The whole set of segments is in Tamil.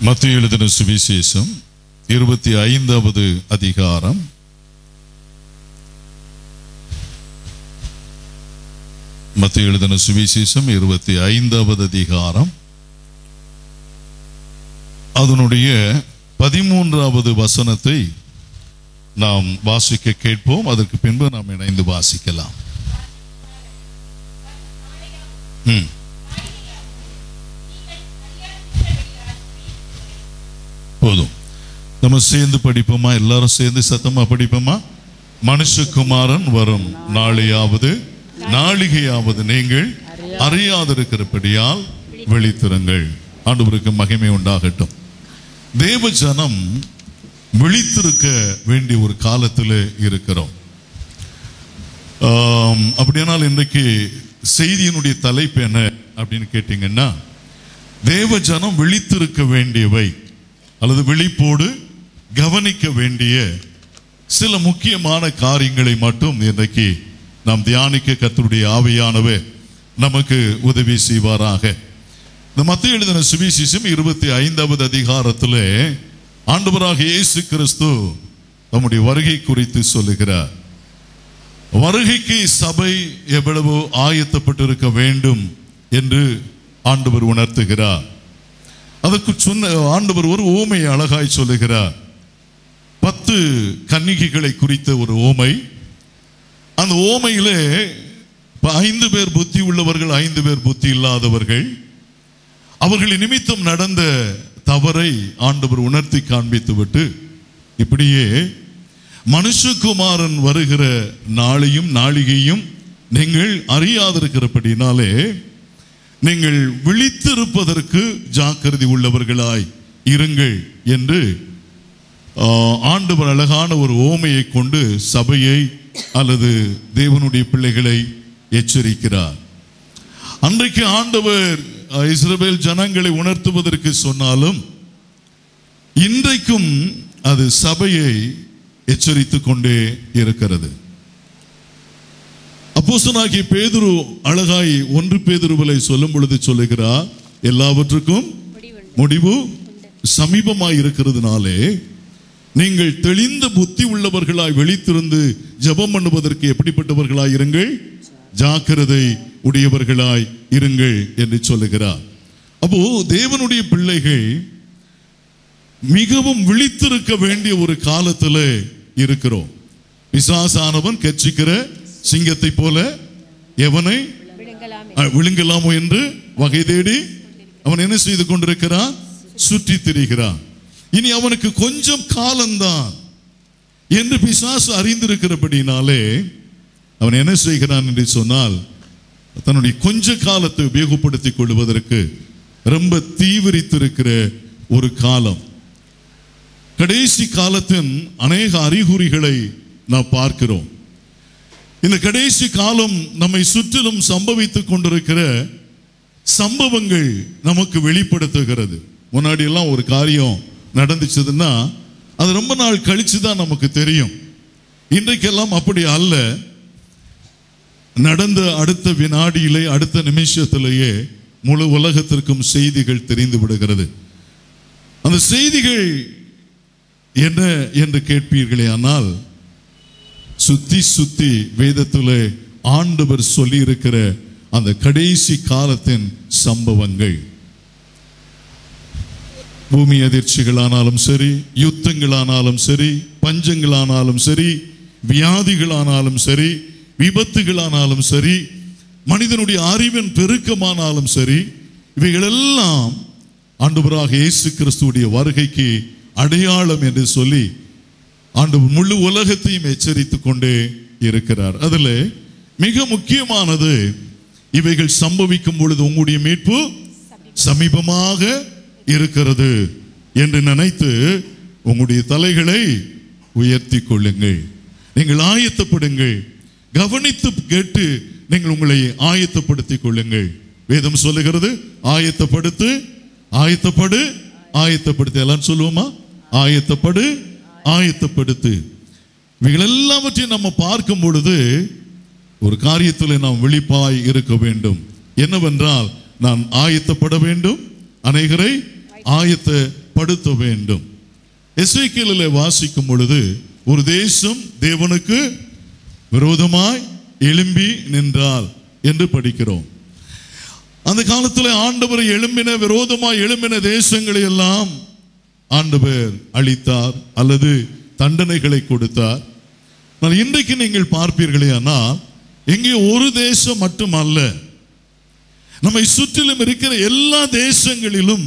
மத்திய எழுதின சுவிசேஷம் இருபத்தி ஐந்தாவது அதிகாரம் மத்திய எழுதின சுவிசேஷம் இருபத்தி ஐந்தாவது அதிகாரம் அதனுடைய பதிமூன்றாவது வசனத்தை நாம் வாசிக்க கேட்போம் அதற்கு பின்பு நாம் இணைந்து வாசிக்கலாம் ம் போதும் நம்ம சேர்ந்து படிப்போமா எல்லாரும் சேர்ந்து சத்தமா படிப்போமா மனுஷகுமாரன் வரும் நாளையாவது நாளிகையாவது நீங்கள் அறியாதிருக்கிறபடியால் விழித்திருங்கள் ஆண்டவருக்கு மகிமை உண்டாகட்டும் தேவ ஜனம் விழித்திருக்க வேண்டிய ஒரு காலத்தில் இருக்கிறோம் ஆம், அப்படியானால் இன்றைக்கு செய்தியினுடைய தலைப்பு என்ன அப்படின்னு கேட்டீங்கன்னா தேவ ஜனம் விழித்திருக்க வேண்டியவை அல்லது விழிப்போடு கவனிக்க வேண்டிய சில முக்கியமான காரியங்களை மட்டும் இன்றைக்கு நாம் தியானிக்க கர்த்தருடைய ஆவியானவர் நமக்கு உதவி செய்வாராக இந்த மத்திய எழுதின சுவிசேஷம் இருபத்தி ஐந்தாவது அதிகாரத்திலே ஆண்டவராக இயேசு கிறிஸ்து நம்முடைய வருகை குறித்து சொல்லுகிறார் வருகைக்கு சபை எவ்வளவு ஆயத்தப்பட்டிருக்க வேண்டும் என்று ஆண்டவர் உணர்த்துகிறார் அதற்கு சொன்ன ஆண்டவர் ஒரு ஓமையை அழகாய் சொல்லுகிறார் பத்து கன்னிகைகளை குறித்த ஒரு ஓமை அந்த ஓமையிலே இப்ப ஐந்து பேர் புத்தி உள்ளவர்கள் ஐந்து பேர் புத்தி இல்லாதவர்கள் அவர்களின் நிமித்தம் நடந்த தவறை ஆண்டவர் உணர்த்தி காண்பித்து விட்டு இப்படியே மனுஷகுமாரன் வருகிற நாளையும் நாளிகையும் நீங்கள் அறியாதிருக்கிறபடினாலே நீங்கள் விழித்திருப்பதற்கு ஜாக்கிரதை உள்ளவர்களாய் இருங்கள் என்று ஆஹ், ஆண்டவர் அழகான ஒரு ஓமையை கொண்டு சபையை அல்லது தேவனுடைய பிள்ளைகளை எச்சரிக்கிறார் அன்றைக்கு ஆண்டவர் அஹ், இஸ்ரவேல் ஜனங்களை உணர்த்துவதற்கு சொன்னாலும் இன்றைக்கும் அது சபையை எச்சரித்துக் கொண்டே இருக்கிறது அப்போஸ்தலனாகிய பேதுரு அழகாய் ஒன்று பேதுருவலை சொல்லும் பொழுது சொல்லுகிறார் எல்லாவற்றுக்கும் முடிவு சமீபமாய் இருக்கிறதுனாலே நீங்கள் தெளிந்த புத்தி உள்ளவர்களாய் விழித்திருந்து ஜெபம் பண்ணுவதற்கு எப்படிப்பட்டவர்களாய் இருங்கள் ஜாக்கிரதை உடையவர்களாய் இருங்கள் என்று சொல்லுகிறார் அப்போ தேவனுடைய பிள்ளைகள் மிகவும் விழித்திருக்க வேண்டிய ஒரு காலத்துல இருக்கிறோம் பிசாசானவன் கட்சிக்கிற சிங்கத்தை போல எவனை விழுங்கலாமே அஹ், விழுங்கலாமோ என்று வகை தேடி அவன் என்ன செய்து கொண்டிருக்கிறான் சுற்றி திரிகிறான் இனி அவனுக்கு கொஞ்சம் காலம்தான் என்று பிசாசு அறிந்திருக்கிறபடினாலே அவன் என்ன செய்கிறான் என்று சொன்னால் தன்னுடைய கொஞ்ச காலத்தை உபயோகப்படுத்திக் கொள்வதற்கு ரொம்ப தீவிரித்திருக்கிற ஒரு காலம் கடைசி காலத்தின் அநேக அறிகுறிகளை நாம் பார்க்கிறோம் இந்த கடைசி காலம் நம்மை சுற்றிலும் சம்பவித்துக் கொண்டிருக்கிற சம்பவங்கள் நமக்கு வெளிப்படுத்துகிறது முன்னாடி எல்லாம் ஒரு காரியம் நடந்துச்சுதுன்னா அது ரொம்ப நாள் கழிச்சு தான் நமக்கு தெரியும் இன்றைக்கெல்லாம் அப்படி அல்ல நடந்த அடுத்த வினாடியிலே அடுத்த நிமிஷத்திலேயே முழு உலகத்திற்கும் செய்திகள் தெரிந்து விடுகிறது அந்த செய்திகள் என்ன என்று கேட்பீர்களே ஆனால் சுத்தி சுத்தி வேதத்திலே ஆண்டவர் சொல்லி இருக்கிற அந்த கடைசி காலத்தின் சம்பவங்கள் பூமி அதிர்ச்சிகளானாலும் சரி யுத்தங்களானாலும் சரி பஞ்சங்களானாலும் சரி வியாதிகளானாலும் சரி விபத்துகளானாலும் சரி மனிதனுடைய அறிவின் பெருக்கமானாலும் சரி இவைகளெல்லாம் ஆண்டவராக இயேசு கிறிஸ்துவுடைய வருகைக்கு அடையாளம் என்று சொல்லி ஆண்டவர் முழு உலகத்தையும் எச்சரித்துக் கொண்டே இருக்கிறார் அதுல மிக முக்கியமானது இவைகள் சம்பவிக்கும் பொழுது உங்களுடைய மீட்பு சமீபமாக இருக்கிறது என்று நினைத்து உங்களுடைய தலைகளை உயர்த்தி கொள்ளுங்கள் நீங்கள் ஆயத்தப்படுங்கள் கவனித்து கேட்டு நீங்கள் உங்களை ஆயத்தப்படுத்திக் கொள்ளுங்கள் வேதம் சொல்லுகிறது ஆயத்தப்படுத்து ஆயத்தப்படு ஆயத்தப்படுத்து எல்லாம் சொல்லுவோமா ஆயத்தப்படு ஆயத்தப்படுத்து இவைகள் எல்லாவற்றையும் நம்ம பார்க்கும் பொழுது ஒரு காரியத்தில் நாம் விழிப்பாய் இருக்க வேண்டும் என்னவென்றால் நான் ஆயத்தப்பட வேண்டும் அநேகரை ஆயத்த படுத்த வேண்டும் எஸ்ஐக்கியலில் வாசிக்கும் பொழுது ஒரு தேசம் தேவனுக்கு விரோதமாய் எழும்பி நின்றால் என்று படிக்கிறோம் அந்த காலத்தில் ஆண்டவர் எழும்பின விரோதமாய் எழும்பின தேசங்களை எல்லாம் ஆண்டவர் அழித்தார் அல்லது தண்டனைகளை கொடுத்தார் ஆனால் இன்றைக்கு நீங்கள் பார்ப்பீர்களே ஆனால் எங்கே ஒரு தேசம் மட்டுமல்ல நம்மை சுற்றிலும் இருக்கிற எல்லா தேசங்களிலும்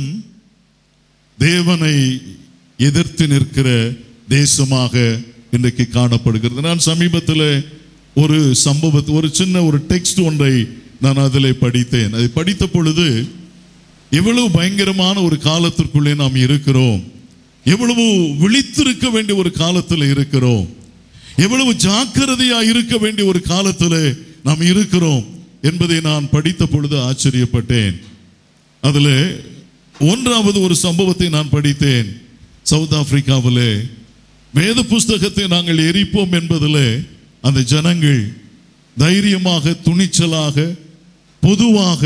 தேவனை எதிர்த்து நிற்கிற தேசமாக இன்றைக்கு காணப்படுகிறது நான் சமீபத்தில் ஒரு சம்பவத்தை ஒரு சின்ன ஒரு டெக்ஸ்ட் ஒன்றை நான் அதில் படித்தேன் அதை படித்த பொழுது எவ்வளவு பயங்கரமான ஒரு காலத்திற்குள்ளே நாம் இருக்கிறோம் எவ்வளவு விழித்திருக்க வேண்டிய ஒரு காலத்தில் இருக்கிறோம் எவ்வளவு ஜாக்கிரதையா இருக்க வேண்டிய ஒரு காலத்தில் நாம் இருக்கிறோம் என்பதை நான் படித்த பொழுது ஆச்சரியப்பட்டேன் அதில் ஒன்றாவது ஒரு சம்பவத்தை நான் படித்தேன் சவுத் ஆப்பிரிக்காவில் வேத புஸ்தகத்தை நாங்கள் எரிப்போம் என்பதில் அந்த ஜனங்கள் தைரியமாக துணிச்சலாக பொதுவாக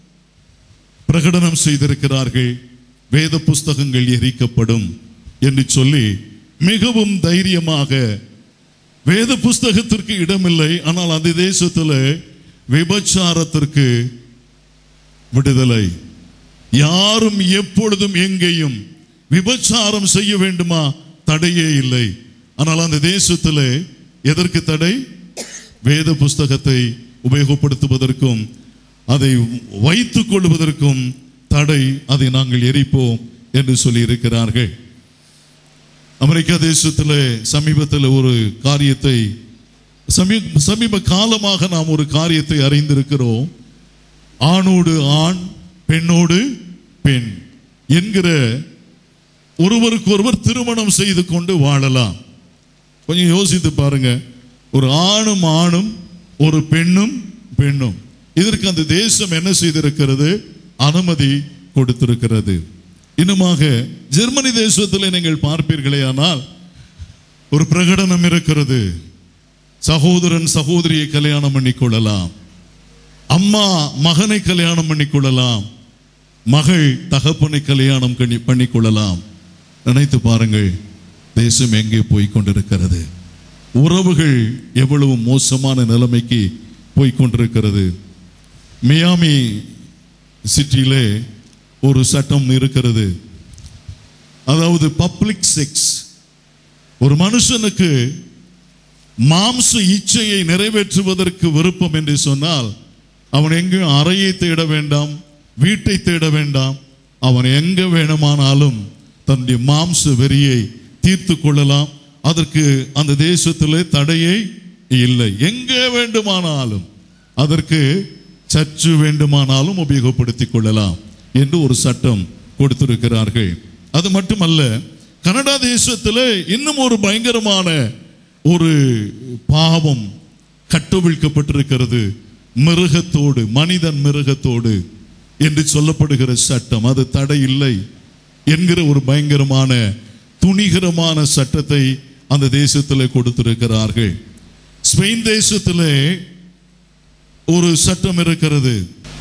பிரகடனம் செய்திருக்கிறார்கள் வேத புஸ்தகங்கள் எரிக்கப்படும் என்று சொல்லி மிகவும் தைரியமாக வேத புஸ்தகத்திற்கு இடமில்லை ஆனால் அந்த தேசத்தில் விபச்சாரத்திற்கு விடுதலை யாரும் எப்பொழுதும் எங்கேயும் விபச்சாரம் செய்ய வேண்டுமா தடையே இல்லை ஆனால் அந்த தேசத்தில் எதற்கு தடை வேத புஸ்தகத்தை உபயோகப்படுத்துவதற்கும் அதை வைத்துக் கொள்வதற்கும் தடை அதை நாங்கள் எரிப்போம் என்று சொல்லி இருக்கிறார்கள் அமெரிக்கா தேசத்தில் சமீபத்தில் ஒரு காரியத்தை சமீப சமீப காலமாக நாம் ஒரு காரியத்தை அறிந்திருக்கிறோம் ஆணோடு ஆண் பெண்ணோடு பெண் என்கிற ஒருவருக்கு ஒருவர் திருமணம் செய்து கொண்டு வாழலாம் கொஞ்சம் யோசித்து பாருங்க ஒரு ஆணும் ஆணும் ஒரு பெண்ணும் பெண்ணும் இதற்கு அந்த தேசம் என்ன செய்திருக்கிறது அனுமதி கொடுத்திருக்கிறது இன்னுமாக ஜெர்மனி தேசத்தில் நீங்கள் பார்ப்பீர்களே ஆனால் ஒரு பிரகடனம் இருக்கிறது சகோதரன் சகோதரியை கல்யாணம் பண்ணிக்கொள்ளலாம் அம்மா மகனை கல்யாணம் பண்ணிக்கொள்ளலாம் மகள் தகப்பனை கல்யாணம் பண்ணி பண்ணிக்கொள்ளலாம் நினைத்து பாருங்கள் தேசம் எங்கே போய் கொண்டிருக்கிறது உறவுகள் எவ்வளவு மோசமான நிலைமைக்கு போய் கொண்டிருக்கிறது மியாமி சிட்டியிலே ஒரு சட்டம் இருக்கிறது அதாவது பப்ளிக் செக்ஸ் ஒரு மனுஷனுக்கு மாம்ச இச்சையை நிறைவேற்றுவதற்கு விருப்பம் என்று சொன்னால் அவன் எங்கேயும் அறையை தேட வேண்டாம் வீட்டை தேட வேண்டாம் அவன் எங்க வேணுமானாலும் தன்னுடைய மாம்ச வெறியை தீர்த்து கொள்ளலாம் அதற்கு அந்த தேசத்திலே தடையே இல்லை எங்கே வேண்டுமானாலும் அதற்கு சர்ச்சு வேண்டுமானாலும் உபயோகப்படுத்திக் கொள்ளலாம் என்று ஒரு சட்டம் கொடுத்திருக்கிறார்கள் அது மட்டுமல்ல கனடா தேசத்தில் இன்னும் ஒரு பயங்கரமான ஒரு பாவம் கட்டவிழ்க்கப்பட்டிருக்கிறது மிருகத்தோடு மனிதன் மிருகத்தோடு என்று சொல்லப்படுகிற சட்டம் அது தடை இல்லை என்கிற ஒரு பயங்கரமான துணிகரமான சட்டத்தை அந்த தேசத்தில் கொடுத்திருக்கிறார்கள் ஸ்பெயின் தேசத்திலே ஒரு சட்டம் இருக்கிறது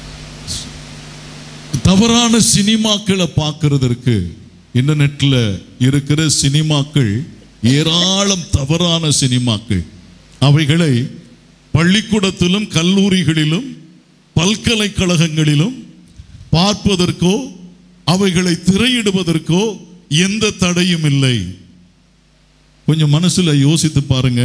தவறான சினிமாக்களை பார்க்கிறதற்கு இன்டர்நெட்ல இருக்கிற சினிமாக்கள் ஏராளம் தவறான சினிமாக்கள் அவைகளை பள்ளிக்கூடத்திலும் கல்லூரிகளிலும் பல்கலைக்கழகங்களிலும் பார்ப்பதற்கோ அவைகளை திரையிடுவதற்கோ எந்த தடையும் இல்லை கொஞ்சம் மனசுல யோசித்து பாருங்க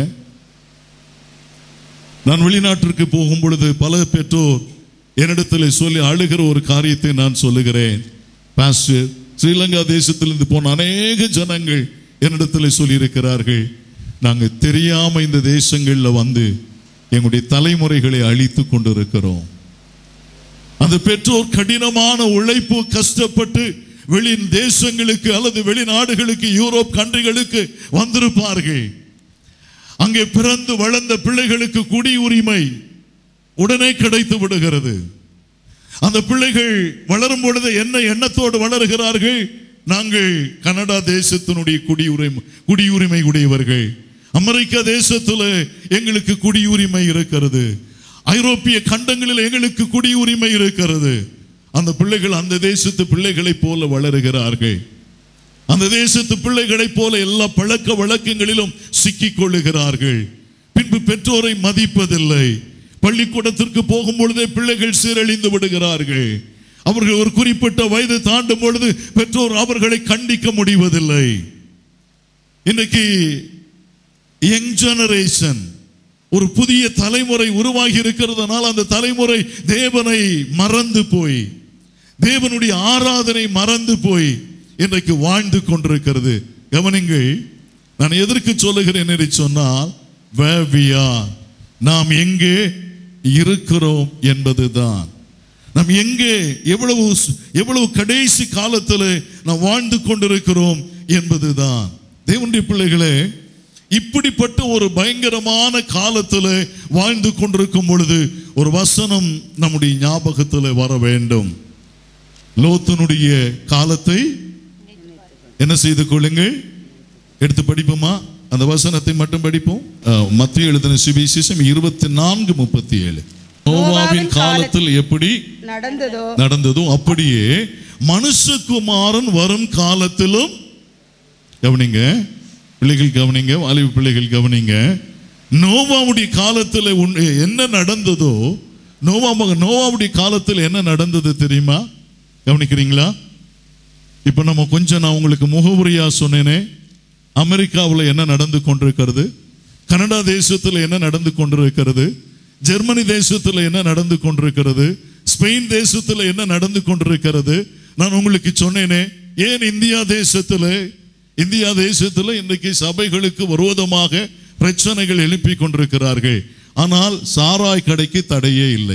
நான் வெளிநாட்டிற்கு போகும் பொழுது பல பெற்றோர் என்னிடத்தில் சொல்லி அழுகிற ஒரு காரியத்தை நான் சொல்லுகிறேன் பாஸ்டர் ஸ்ரீலங்கா தேசத்திலிருந்து போன அநேக ஜனங்கள் என்னிடத்தில் சொல்லி இருக்கிறார்கள் நாங்க தெரியாம இந்த தேசங்கள்ல வந்து எங்களுடைய தலைமுறைகளை அழித்து கொண்டிருக்கிறோம் அந்த பெற்றோர் கடினமான உழைப்பு கஷ்டப்பட்டு வெளி தேசங்களுக்கு அல்லது வெளிநாடுகளுக்கு யூரோப் கண்ட்ரிகளுக்கு வந்திருப்பார்கள் அங்கே பிறந்து வளர்ந்த பிள்ளைகளுக்கு குடியுரிமை உடனே கிடைத்து விடுகிறது அந்த பிள்ளைகள் வளரும் பொழுது என்ன எண்ணத்தோடு வளருகிறார்கள் நாங்கள் கனடா தேசத்தினுடைய குடியுரிமை குடியுரிமை உடையவர்கள் அமெரிக்கா தேசத்துல எங்களுக்கு குடியுரிமை இருக்கிறது ஐரோப்பிய கண்டங்களில் எங்களுக்கு குடியுரிமை இருக்கிறது அந்த பிள்ளைகள் அந்த தேசத்து பிள்ளைகளைப் போல வளருகிறார்கள் அந்த தேசத்து பிள்ளைகளைப் போல எல்லா பழக்க வழக்கங்களிலும் சிக்கிக் கொள்ளுகிறார்கள் பின்பு பெற்றோரை மதிப்பதில்லை பள்ளிக்கூடத்திற்கு போகும் பொழுதே பிள்ளைகள் சீரழிந்து விடுகிறார்கள் அவர்கள் ஒரு குறிப்பிட்ட வயது தாண்டும் பொழுது பெற்றோர் அவர்களை கண்டிக்க முடிவதில்லை இன்னைக்கு யங் ஜெனரேஷன் ஒரு புதிய தலைமுறை உருவாகி இருக்கிறதுனால அந்த தலைமுறை தேவனை மறந்து போய் தேவனுடைய ஆராதனை மறந்து போய் இன்றைக்கு வாழ்ந்து கொண்டிருக்கிறது கவனிங்கள் நான் எதற்கு சொல்லுகிறேன் என்று சொன்னால் where we are. நாம் எங்கே இருக்கிறோம் என்பதுதான் நாம் எங்கே எவ்வளவு எவ்வளவு கடைசி காலத்தில் நாம் வாழ்ந்து கொண்டிருக்கிறோம் என்பதுதான் தேவனுடைய பிள்ளைகளே இப்படிப்பட்ட ஒரு பயங்கரமான காலத்தில் வாழ்ந்து கொண்டிருக்கும் பொழுது ஒரு வசனம் நம்முடைய ஞாபகத்தில் வர வேண்டும் லோத்தனுடைய காலத்தை என்ன செய்து கொள்ளுங்கள் எடுத்து படிப்போமா அந்த வசனத்தை மட்டும் படிப்போம் அஹ், மத்திய எழுதின சுவிசேஷம் இருபத்தி நான்கு முப்பத்தி ஏழு நோவாவின் காலத்தில் எப்படி நடந்ததோ நடந்ததோ அப்படியே மனுஷகுமாரன் வரும் காலத்திலும் கவனிங்க பிள்ளைகள் கவனிங்க வாலிப பிள்ளைகள் கவனிங்க நோவாவுடைய காலத்தில் உன்- என்ன நடந்ததோ நோவா மக- நோவாவுடைய காலத்தில் என்ன நடந்தது தெரியுமா கவனிக்கிறீங்களா இப்போ நம்ம கொஞ்சம் நான் உங்களுக்கு முகவுரையா சொன்னேனே அமெரிக்காவில் என்ன நடந்து கொண்டிருக்கிறது கனடா தேசத்தில் என்ன நடந்து கொண்டிருக்கிறது ஜெர்மனி தேசத்தில் என்ன நடந்து கொண்டிருக்கிறது ஸ்பெயின் தேசத்தில் என்ன நடந்து கொண்டிருக்கிறது நான் உங்களுக்கு சொன்னேனே ஏன் இந்தியா தேசத்தில் இந்தியா தேசத்தில் இன்றைக்கு சபைகளுக்கு விரோதமாக பிரச்சனைகள் எழுப்பி கொண்டிருக்கிறார்கள் ஆனால் சாராய் கடைக்கு தடையே இல்லை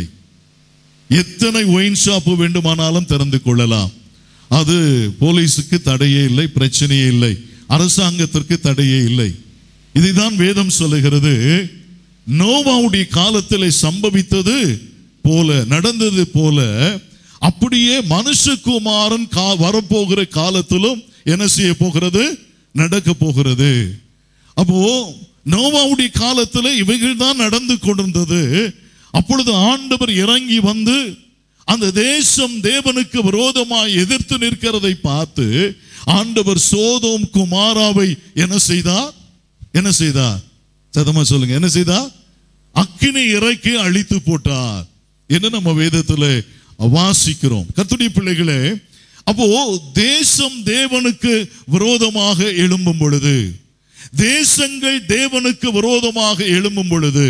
எத்தனை ஒயின் ஷாப்பு வேண்டுமானாலும் திறந்து கொள்ளலாம் அது போலீஸுக்கு தடையே இல்லை பிரச்சனையே இல்லை அரசாங்கத்திற்கு தடையே இல்லை இதைதான் வேதம் சொல்லுகிறது நோவாவுடைய காலத்தில் சம்பவித்தது போல நடந்தது போல அப்படியே மனுஷகுமாரன் கா வரப்போகிற காலத்திலும் என்ன செய்ய போகிறது நடக்க போகிறது அப்போ நோவாவுடைய காலத்தில் இவைகள் தான் நடந்து கொண்டிருந்தது அப்பொழுது ஆண்டவர் இறங்கி வந்து அந்த தேசம் தேவனுக்கு விரோதமாய் எதிர்த்து நிற்கிறதை பார்த்து ஆண்டவர் சோதோம் குமாராவை என்ன செய்தார் என்ன செய்தார் சதமா சொல்லுங்க என்ன செய்தார் அக்கினி இறக்கி அழித்து போட்டார் என்று நம்ம வேதத்துல வாசிக்கிறோம் கர்த்தருடைய பிள்ளைகளே அப்போ தேசம் தேவனுக்கு விரோதமாக எழும்பும் பொழுது தேசங்கள் தேவனுக்கு விரோதமாக எழும்பும் பொழுது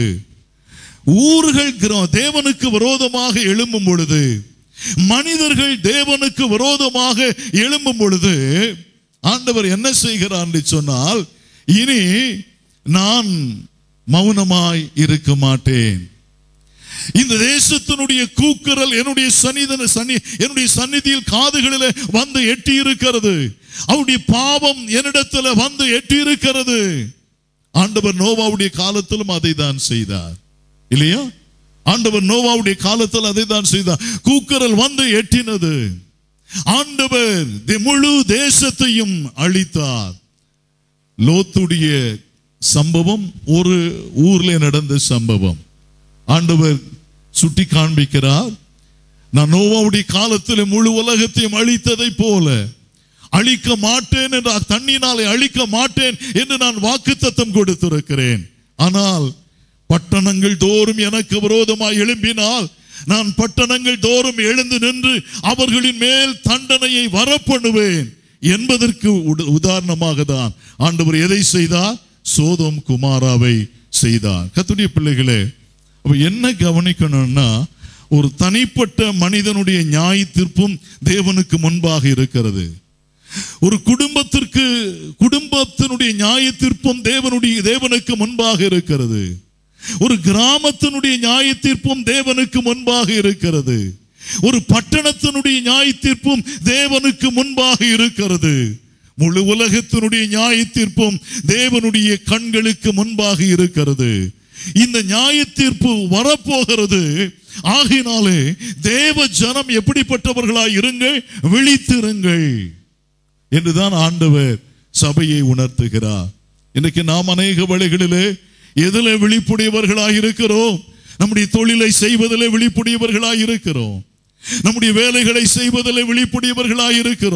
ஊர்கள் கிர- தேவனுக்கு விரோதமாக எழும்பும் பொழுது மனிதர்கள் தேவனுக்கு விரோதமாக எழும்பும் பொழுது ஆண்டவர் என்ன செய்கிறார் என்று சொன்னால் இனி நான் மௌனமாய் இருக்க மாட்டேன் இந்த தேசத்தினுடைய கூக்குரல் என்னுடைய சன்னிதன சன்னி என்னுடைய சந்நிதியில் காதுகளில் வந்து எட்டி இருக்கிறது அவருடைய பாவம் என்னிடத்துல வந்து எட்டி இருக்கிறது ஆண்டவர் நோவாவுடைய காலத்திலும் அதை தான் செய்தார் இல்லையா ஆண்டவர் நோவாவுடைய காலத்தில் அதை தான் செய்தார் கூக்குரல் வந்து எட்டினது ஆண்டவர் தி- முழு தேசத்தையும் அழித்தார் லோத்துடைய சம்பவம் ஒரு ஊர்ல நடந்த சம்பவம் ஆண்டவர் சுட்டி காண்பிக்கிறார் நான் நோவாவுடைய காலத்தில் முழு உலகத்தையும் அழித்ததை போல அழிக்க மாட்டேன் என்ற தண்ணினாலே அழிக்க மாட்டேன் என்று நான் வாக்குத்தத்தம் கொடுத்திருக்கிறேன் ஆனால் பட்டணங்கள் தோறும் எனக்கு விரோதமாய் எழும்பினால் நான் பட்டணங்கள் தோறும் எழுந்து நின்று அவர்களின் மேல் தண்டனையை வரப்பண்ணுவேன் என்பதற்கு உட- உதாரணமாக தான் ஆண்டவர் எதை செய்தார் சோதோம் குமாராவை செய்தார் கத்துடைய பிள்ளைகளே அப்ப என்ன கவனிக்கணும்னா ஒரு தனிப்பட்ட மனிதனுடைய நியாய தீர்ப்பும் தேவனுக்கு முன்பாக இருக்கிறது ஒரு குடும்பத்திற்கு குடும்பத்தினுடைய நியாய தீர்ப்பும் தேவனுடைய தேவனுக்கு முன்பாக இருக்கிறது ஒரு கிராமத்தினுடைய நியாய தீர்ப்பும் தேவனுக்கு முன்பாக இருக்கிறது ஒரு பட்டணத்தினுடைய நியாய தீர்ப்பும் தேவனுக்கு முன்பாக இருக்கிறது முழு உலகத்தினுடைய நியாய தீர்ப்பும் தேவனுடைய கண்களுக்கு முன்பாக இருக்கிறது இந்த நியாய தீர்ப்பு வரப்போகிறது ஆகினாலே தேவ ஜனம் எப்படிப்பட்டவர்களாய் இருங்கள் விழித்திருங்கள் என்றுதான் ஆண்டவர் சபையை உணர்த்துகிறார் இன்னைக்கு நாம் அநேக வழிகளிலே எதில் விழிப்புடையவர்களாய் இருக்கிறோம் நம்முடைய தொழிலை செய்வதில் விழிப்புடையவர்களாய் இருக்கிறோம் நம்முடைய வேலைகளை செய்வதில் விழிப்புடையவர்களாய் இருக்கிறோம்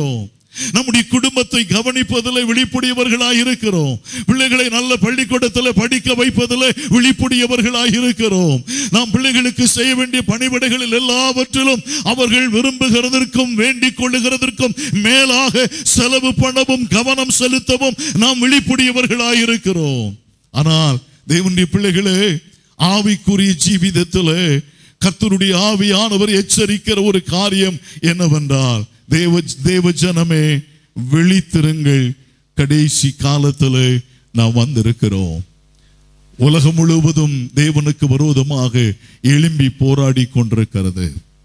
நம்முடைய குடும்பத்தை கவனிப்பதில் விழிப்புடையவர்களாய் இருக்கிறோம் பிள்ளைகளை நல்ல பள்ளிக்கூடத்தில் படிக்க வைப்பதில் விழிப்புடையவர்களாய் இருக்கிறோம் நாம் பிள்ளைகளுக்கு செய்ய வேண்டிய பணிவிடைகளில் எல்லாவற்றிலும் அவர்கள் விரும்புகிறதற்கும் வேண்டிக் கொள்ளுகிறதற்கும் மேலாக செலவு பண்ணவும் கவனம் செலுத்தவும் நாம் விழிப்புடையவர்களாய் இருக்கிறோம் ஆனால் தேவனுடைய பிள்ளைகளே ஆவிக்குரிய ஜீவிதத்திலே கர்த்தருடைய ஆவியானவர் எச்சரிக்கிற ஒரு காரியம் என்னவென்றால் தேவ தேவ ஜனமே விழித்திருங்கள் கடைசி காலத்திலே நாம் வந்திருக்கிறோம் உலகம் முழுவதும் தேவனுக்கு விரோதமாக எழும்பி போராடி கொண்டிருக்கிறது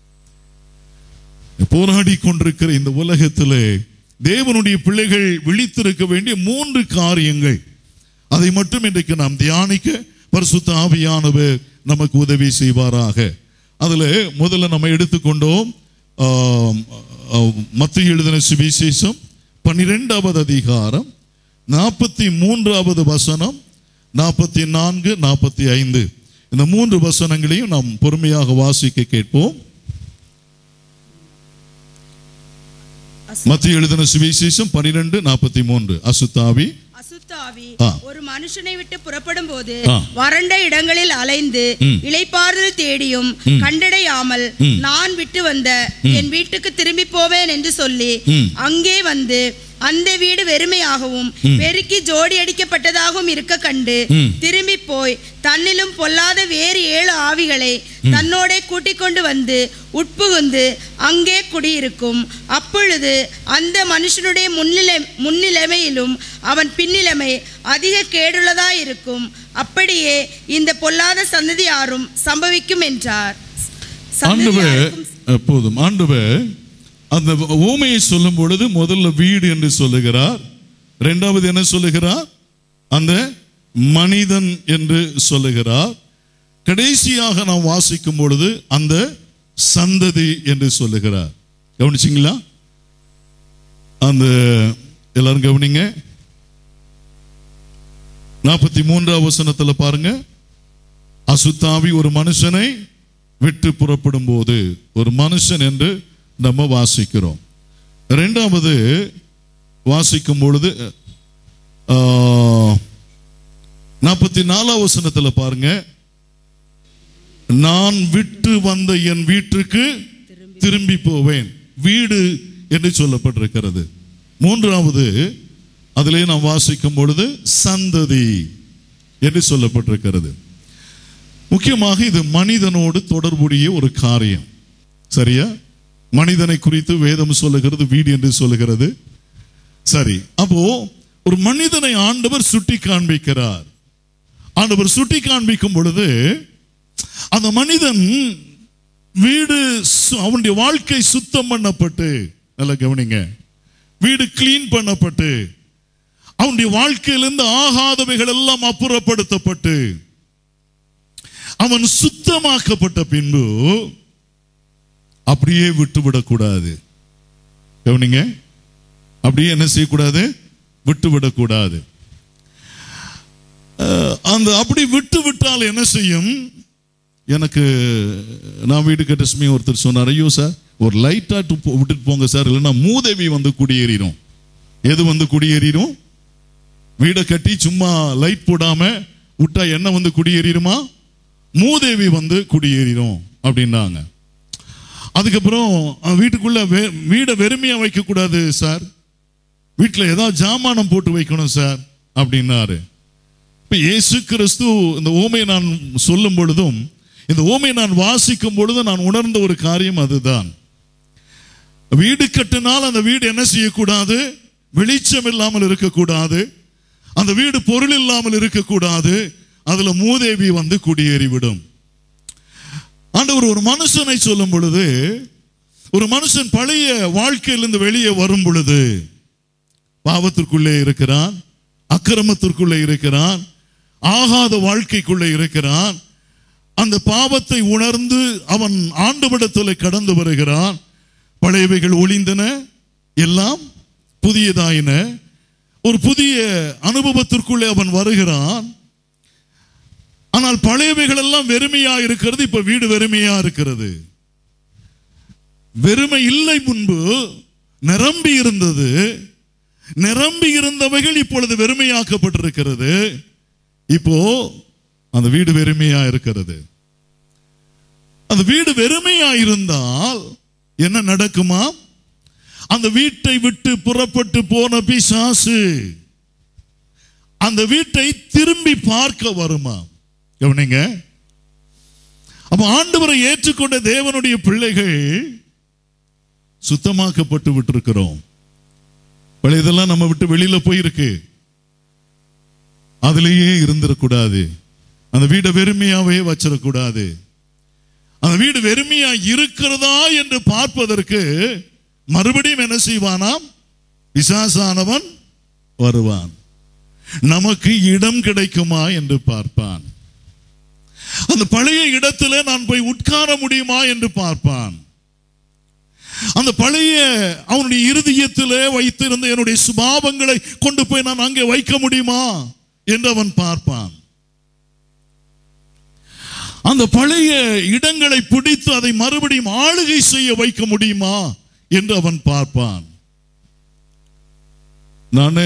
போராடி கொண்டிருக்கிற இந்த உலகத்திலே தேவனுடைய பிள்ளைகள் விழித்திருக்க வேண்டிய மூன்று காரியங்கள் அதை மட்டும் இன்றைக்கு நாம் தியானிக்க பரிசுத்த ஆவியானவர் நமக்கு உதவி செய்வாராக அதுல முதல்ல நம்ம எடுத்துக்கொண்டோம் ஆம், ஆ, மத்திய எழுதின சுவிசேஷம் பன்னிரெண்டாவது அதிகாரம் நாற்பத்தி மூன்றாவது வசனம் நாற்பத்தி நான்கு நாற்பத்தி ஐந்து இந்த மூன்று வசனங்களையும் நாம் பொறுமையாக வாசிக்க கேட்போம் மத்திய எழுதின சுவிசேஷம் பன்னிரெண்டு நாற்பத்தி மூன்று அசுத்தாவி அசுத்தாவி ஆ. ஒரு மனுஷனை விட்டு புறப்படும் போது ஆ. வறண்ட இடங்களில் அலைந்து ம். இளைப்பாறுதல் தேடியும் கண்டடையாமல் நான் விட்டு வந்த என் வீட்டுக்கு திரும்பி போவேன் என்று சொல்லி ம். அங்கே வந்து அந்த வீடு வெறுமையாகவும் பெருக்கி ஜோடி அடிக்கப்பட்டதாகவும் இருக்க கண்டு ம். திரும்பி போய் தன்னிலும் பொல்லாத வேறு ஏழு ஆவிகளை தன்னோட கூட்டிக் கொண்டு வந்து உட்புகுந்து அங்கே குடியிருக்கும் அப்பொழுது அந்த மனுஷனுடைய முன்னிலை முன்னிலைமையிலும் அவன் பின்னிலைமை அதிக கேடுள்ளதாயிருக்கும் அப்படியே இந்த பொல்லாத சந்ததியாரும் சம்பவிக்கும் என்றார் ஆண்டவர் சந்ததியாருக்கும் அஹ், போதும் ஆண்டவர் அந்த ஊமையை சொல்லும் பொழுது முதல்ல வீடு என்று சொல்லுகிறார் இரண்டாவது என்ன சொல்லுகிறார் அந்த மனிதன் என்று சொல்லுகிறார் கடைசியாக நாம் வாசிக்கும் பொழுது அந்த சந்ததி என்று சொல்லுகிறார் கவனிச்சிங்களா அந்த எல்லாரும் கவனிங்க நாற்பத்தி மூன்றாம் வசனத்துல பாருங்க அசுத்தாவி ஒரு மனுஷனை விட்டு புறப்படும் போது ஒரு மனுஷன் என்று நம்ம வாசிக்கிறோம் இரண்டாவது வாசிக்கும் பொழுது நாற்பத்தி நாலாம் வசனத்துல பாருங்க நான் விட்டு வந்த என் வீட்டுக்கு திரும்பி போவேன் வீடு என்று சொல்லப்பட்டிருக்கிறது மூன்றாவது அதிலே நாம் வாசிக்கும் பொழுது சந்ததி என்று சொல்லப்பட்டிருக்கிறது முக்கியமாக இது மனிதனோடு தொடர்புடைய ஒரு காரியம் சரியா மனிதனை குறித்து வேதம் சொல்லுகிறது வீடு என்று சொல்லுகிறது சரி அப்போ ஒரு மனிதனை ஆண்டவர் சுட்டி காண்பிக்கிறார் ஆண்டவர் சுட்டி காண்பிக்கும் பொழுது அந்த மனிதன் வீடு சு- அவனுடைய வாழ்க்கை சுத்தம் பண்ணப்பட்டு நல்லா கவனிங்க வீடு கிளீன் பண்ணப்பட்டு அவனுடைய வாழ்க்கையிலிருந்து ஆகாதவைகள் எல்லாம் அப்புறப்படுத்தப்பட்டு அவன் சுத்தமாக்கப்பட்ட பின்பு அப்படியே விட்டுவிடக்கூடாது கவனிங்க அப்படியே என்ன செய்யக்கூடாது விட்டுவிடக்கூடாது அஹ், அந்த அப்படி விட்டு விட்டால் என்ன செய்யும் எனக்கு நான் வீடு கட்ட சமயம் ஒருத்தர் சொன்னார் ஐயோ சார் ஒரு லைட்டா விட்டுட்டு போங்க சார் இல்லைன்னா மூதேவி வந்து குடியேறிடும் எது வந்து குடியேறிடும் வீடை கட்டி சும்மா லைட் போடாம விட்டா என்ன வந்து குடியேறிடுமா மூதேவி வந்து குடியேறிடும் அப்படின்னாங்க அதுக்கப்புறம் அஹ், வீட்டுக்குள்ள வே- வீடை வெறுமையா வைக்க கூடாது சார் வீட்டில் ஏதாவது ஜாமானம் போட்டு வைக்கணும் சார் அப்படின்னாரு இப்ப இயேசு கிறிஸ்து இந்த ஓமையை நான் சொல்லும் பொழுதும் இந்த ஓமையை நான் வாசிக்கும் பொழுதும் நான் உணர்ந்த ஒரு காரியம் அதுதான் வீடு கட்டினால் அந்த வீடு என்ன செய்யக்கூடாது வெளிச்சம் இல்லாமல் இருக்கக்கூடாது அந்த வீடு பொருள் இல்லாமல் இருக்கக்கூடாது அதுல மூதேவி வந்து குடியேறிவிடும் ஆண்டவர் ஒரு மனுஷனை சொல்லும் பொழுது ஒரு மனுஷன் பழைய வாழ்க்கையிலிருந்து வெளியே வரும் பொழுது பாவத்திற்குள்ளே இருக்கிறான் அக்கிரமத்திற்குள்ளே இருக்கிறான் ஆகாத வாழ்க்கைக்குள்ளே இருக்கிறான் அந்த பாவத்தை உணர்ந்து அவன் ஆண்டுவிடத்தில் கடந்து வருகிறான் பழையவைகள் ஒளிந்தன எல்லாம் புதியதாயின ஒரு புதிய அனுபவத்திற்குள்ளே அவன் வருகிறான் ஆனால் பழையவைகள் எல்லாம் வெறுமையா இருக்கிறது இப்ப வீடு வெறுமையா இருக்கிறது வெறுமை இல்லை முன்பு நிரம்பி இருந்தது நிரம்பி இருந்தவைகள் இப்பொழுது வெறுமையாக்கப்பட்டிருக்கிறது இப்போ அந்த வீடு வெறுமையா இருக்கிறது அந்த வீடு வெறுமையா இருந்தால் என்ன நடக்குமா அந்த வீட்டை விட்டு புறப்பட்டு போன பிசாசு அந்த வீட்டை திரும்பி பார்க்க வருமா கவனிங்க அப்ப ஆண்டவரை ஏற்றுக்கொண்ட தேவனுடைய பிள்ளைகள் சுத்தமாக்கப்பட்டு விட்டிருக்கிறோம் பழைய இதெல்லாம் நம்ம விட்டு வெளியில போயிருக்கு அதுலயே இருந்துடக்கூடாது அந்த வீடை வெறுமையாவே வச்சிடக்கூடாது அந்த வீடு வெறுமையா இருக்கிறதா என்று பார்ப்பதற்கு மறுபடியும் என்ன செய்வானாம் பிசாசானவன் வருவான் நமக்கு இடம் கிடைக்குமா என்று பார்ப்பான் அந்த பழைய இடத்துல நான் போய் உட்கார முடியுமா என்று பார்ப்பான் அந்த பழைய அவனுடைய இருதயத்திலே வைத்திருந்த என்னுடைய சுபாவங்களை கொண்டு போய் நான் அங்கே வைக்க முடியுமா என்று அவன் பார்ப்பான் அந்த பழைய இடங்களை பிடித்து அதை மறுபடியும் ஆளுகை செய்ய வைக்க முடியுமா என்று அவன் பார்ப்பான் நான்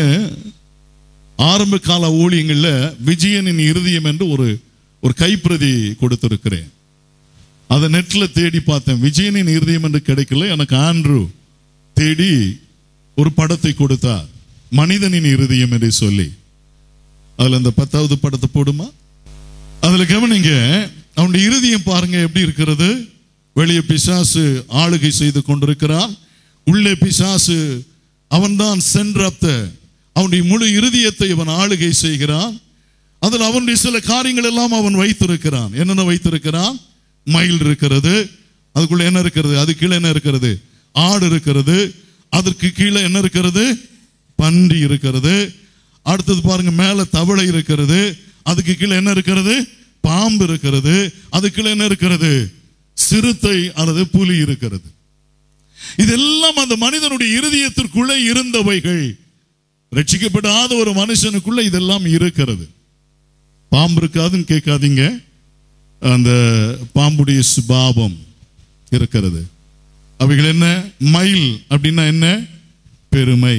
ஆரம்ப கால ஊழியங்கள்ல விஜயனின் இருதயம் என்று ஒரு ஒரு கைப்பிரதி கொடுத்திருக்கிறேன் அதை நெட்ல தேடி பார்த்தேன் விஜயனின் இருதயம் என்று கிடைக்கல எனக்கு ஆண்ட்ரூ தேடி ஒரு படத்தை கொடுத்தார் மனிதனின் இருதயம் என்று சொல்லி அதுல அந்த பத்தாவது படத்தை போடுமா அதுல கவனிங்க அவனுடைய இருதயம் பாருங்க எப்படி இருக்கிறது வெளியே பிசாசு ஆளுகை செய்து கொண்டிருக்கிறான் உள்ளே பிசாசு அவன்தான் சென்டர் ஆஃப் த அவனுடைய முழு இருதயத்தை அவன் ஆளுகை செய்கிறான் அதில் அவனுடைய சில காரியங்கள் எல்லாம் அவன் வைத்திருக்கிறான் என்னென்ன வைத்திருக்கிறான் மயில் இருக்கிறது அதுக்குள்ள என்ன இருக்கிறது அது கீழே என்ன இருக்கிறது ஆடு இருக்கிறது அதற்கு கீழே என்ன இருக்கிறது பன்றி இருக்கிறது அடுத்தது பாருங்க மேல தவளை இருக்கிறது அதுக்கு கீழே என்ன இருக்கிறது பாம்பு இருக்கிறது அதுக்குள்ள என்ன இருக்கிறது சிறுத்தை அல்லது புலி இருக்கிறது இதெல்லாம் அந்த மனிதனுடைய இருதயத்திற்குள்ளே இருந்தவைகள் ரட்சிக்கப்படாத ஒரு மனுஷனுக்குள்ள இதெல்லாம் இருக்கிறது பாம்பு இருக்காதுன்னு கேட்காதீங்க அந்த பாம்புடைய சுபாவம் இருக்கிறது அவைகள் என்ன மயில் அப்படின்னா என்ன பெருமை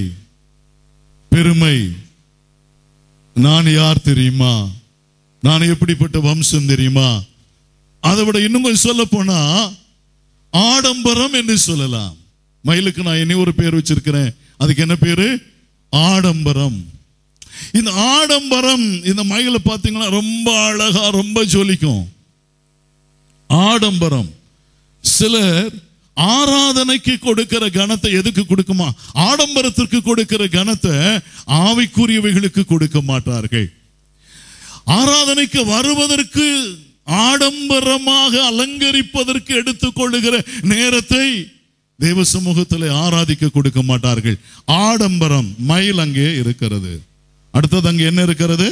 பெருமை நான் யார் தெரியுமா நான் எப்படிப்பட்ட வம்சம் தெரியுமா அதை விட இன்னும் கொஞ்சம் சொல்ல போனா ஆடம்பரம் என்று சொல்லலாம் மயிலுக்கு நான் என்ன ஒரு பேர் வச்சிருக்கிறேன் அதுக்கு என்ன பேரு ஆடம்பரம் இந்த ஆடம்பரம் இந்த மயிலை பார்த்தீங்கன்னா ரொம்ப அழகா ரொம்ப ஜொலிக்கும் ஆடம்பரம் சிலர் ஆராதனைக்கு கொடுக்கிற கனத்தை எதுக்கு கொடுக்குமா ஆடம்பரத்திற்கு கொடுக்கிற கனத்தை ஆவிக்குரியவைகளுக்கு கொடுக்க மாட்டார்கள் ஆராதனைக்கு வருவதற்கு ஆடம்பரமாக அலங்கரிப்பதற்கு எடுத்துக்கொள்ளுகிற நேரத்தை தேவ சமூகத்தில் ஆராதிக்க கொடுக்க மாட்டார்கள் ஆடம்பரம் மயில் அங்கே இருக்கிறது அடுத்தது அங்கே என்ன இருக்கிறது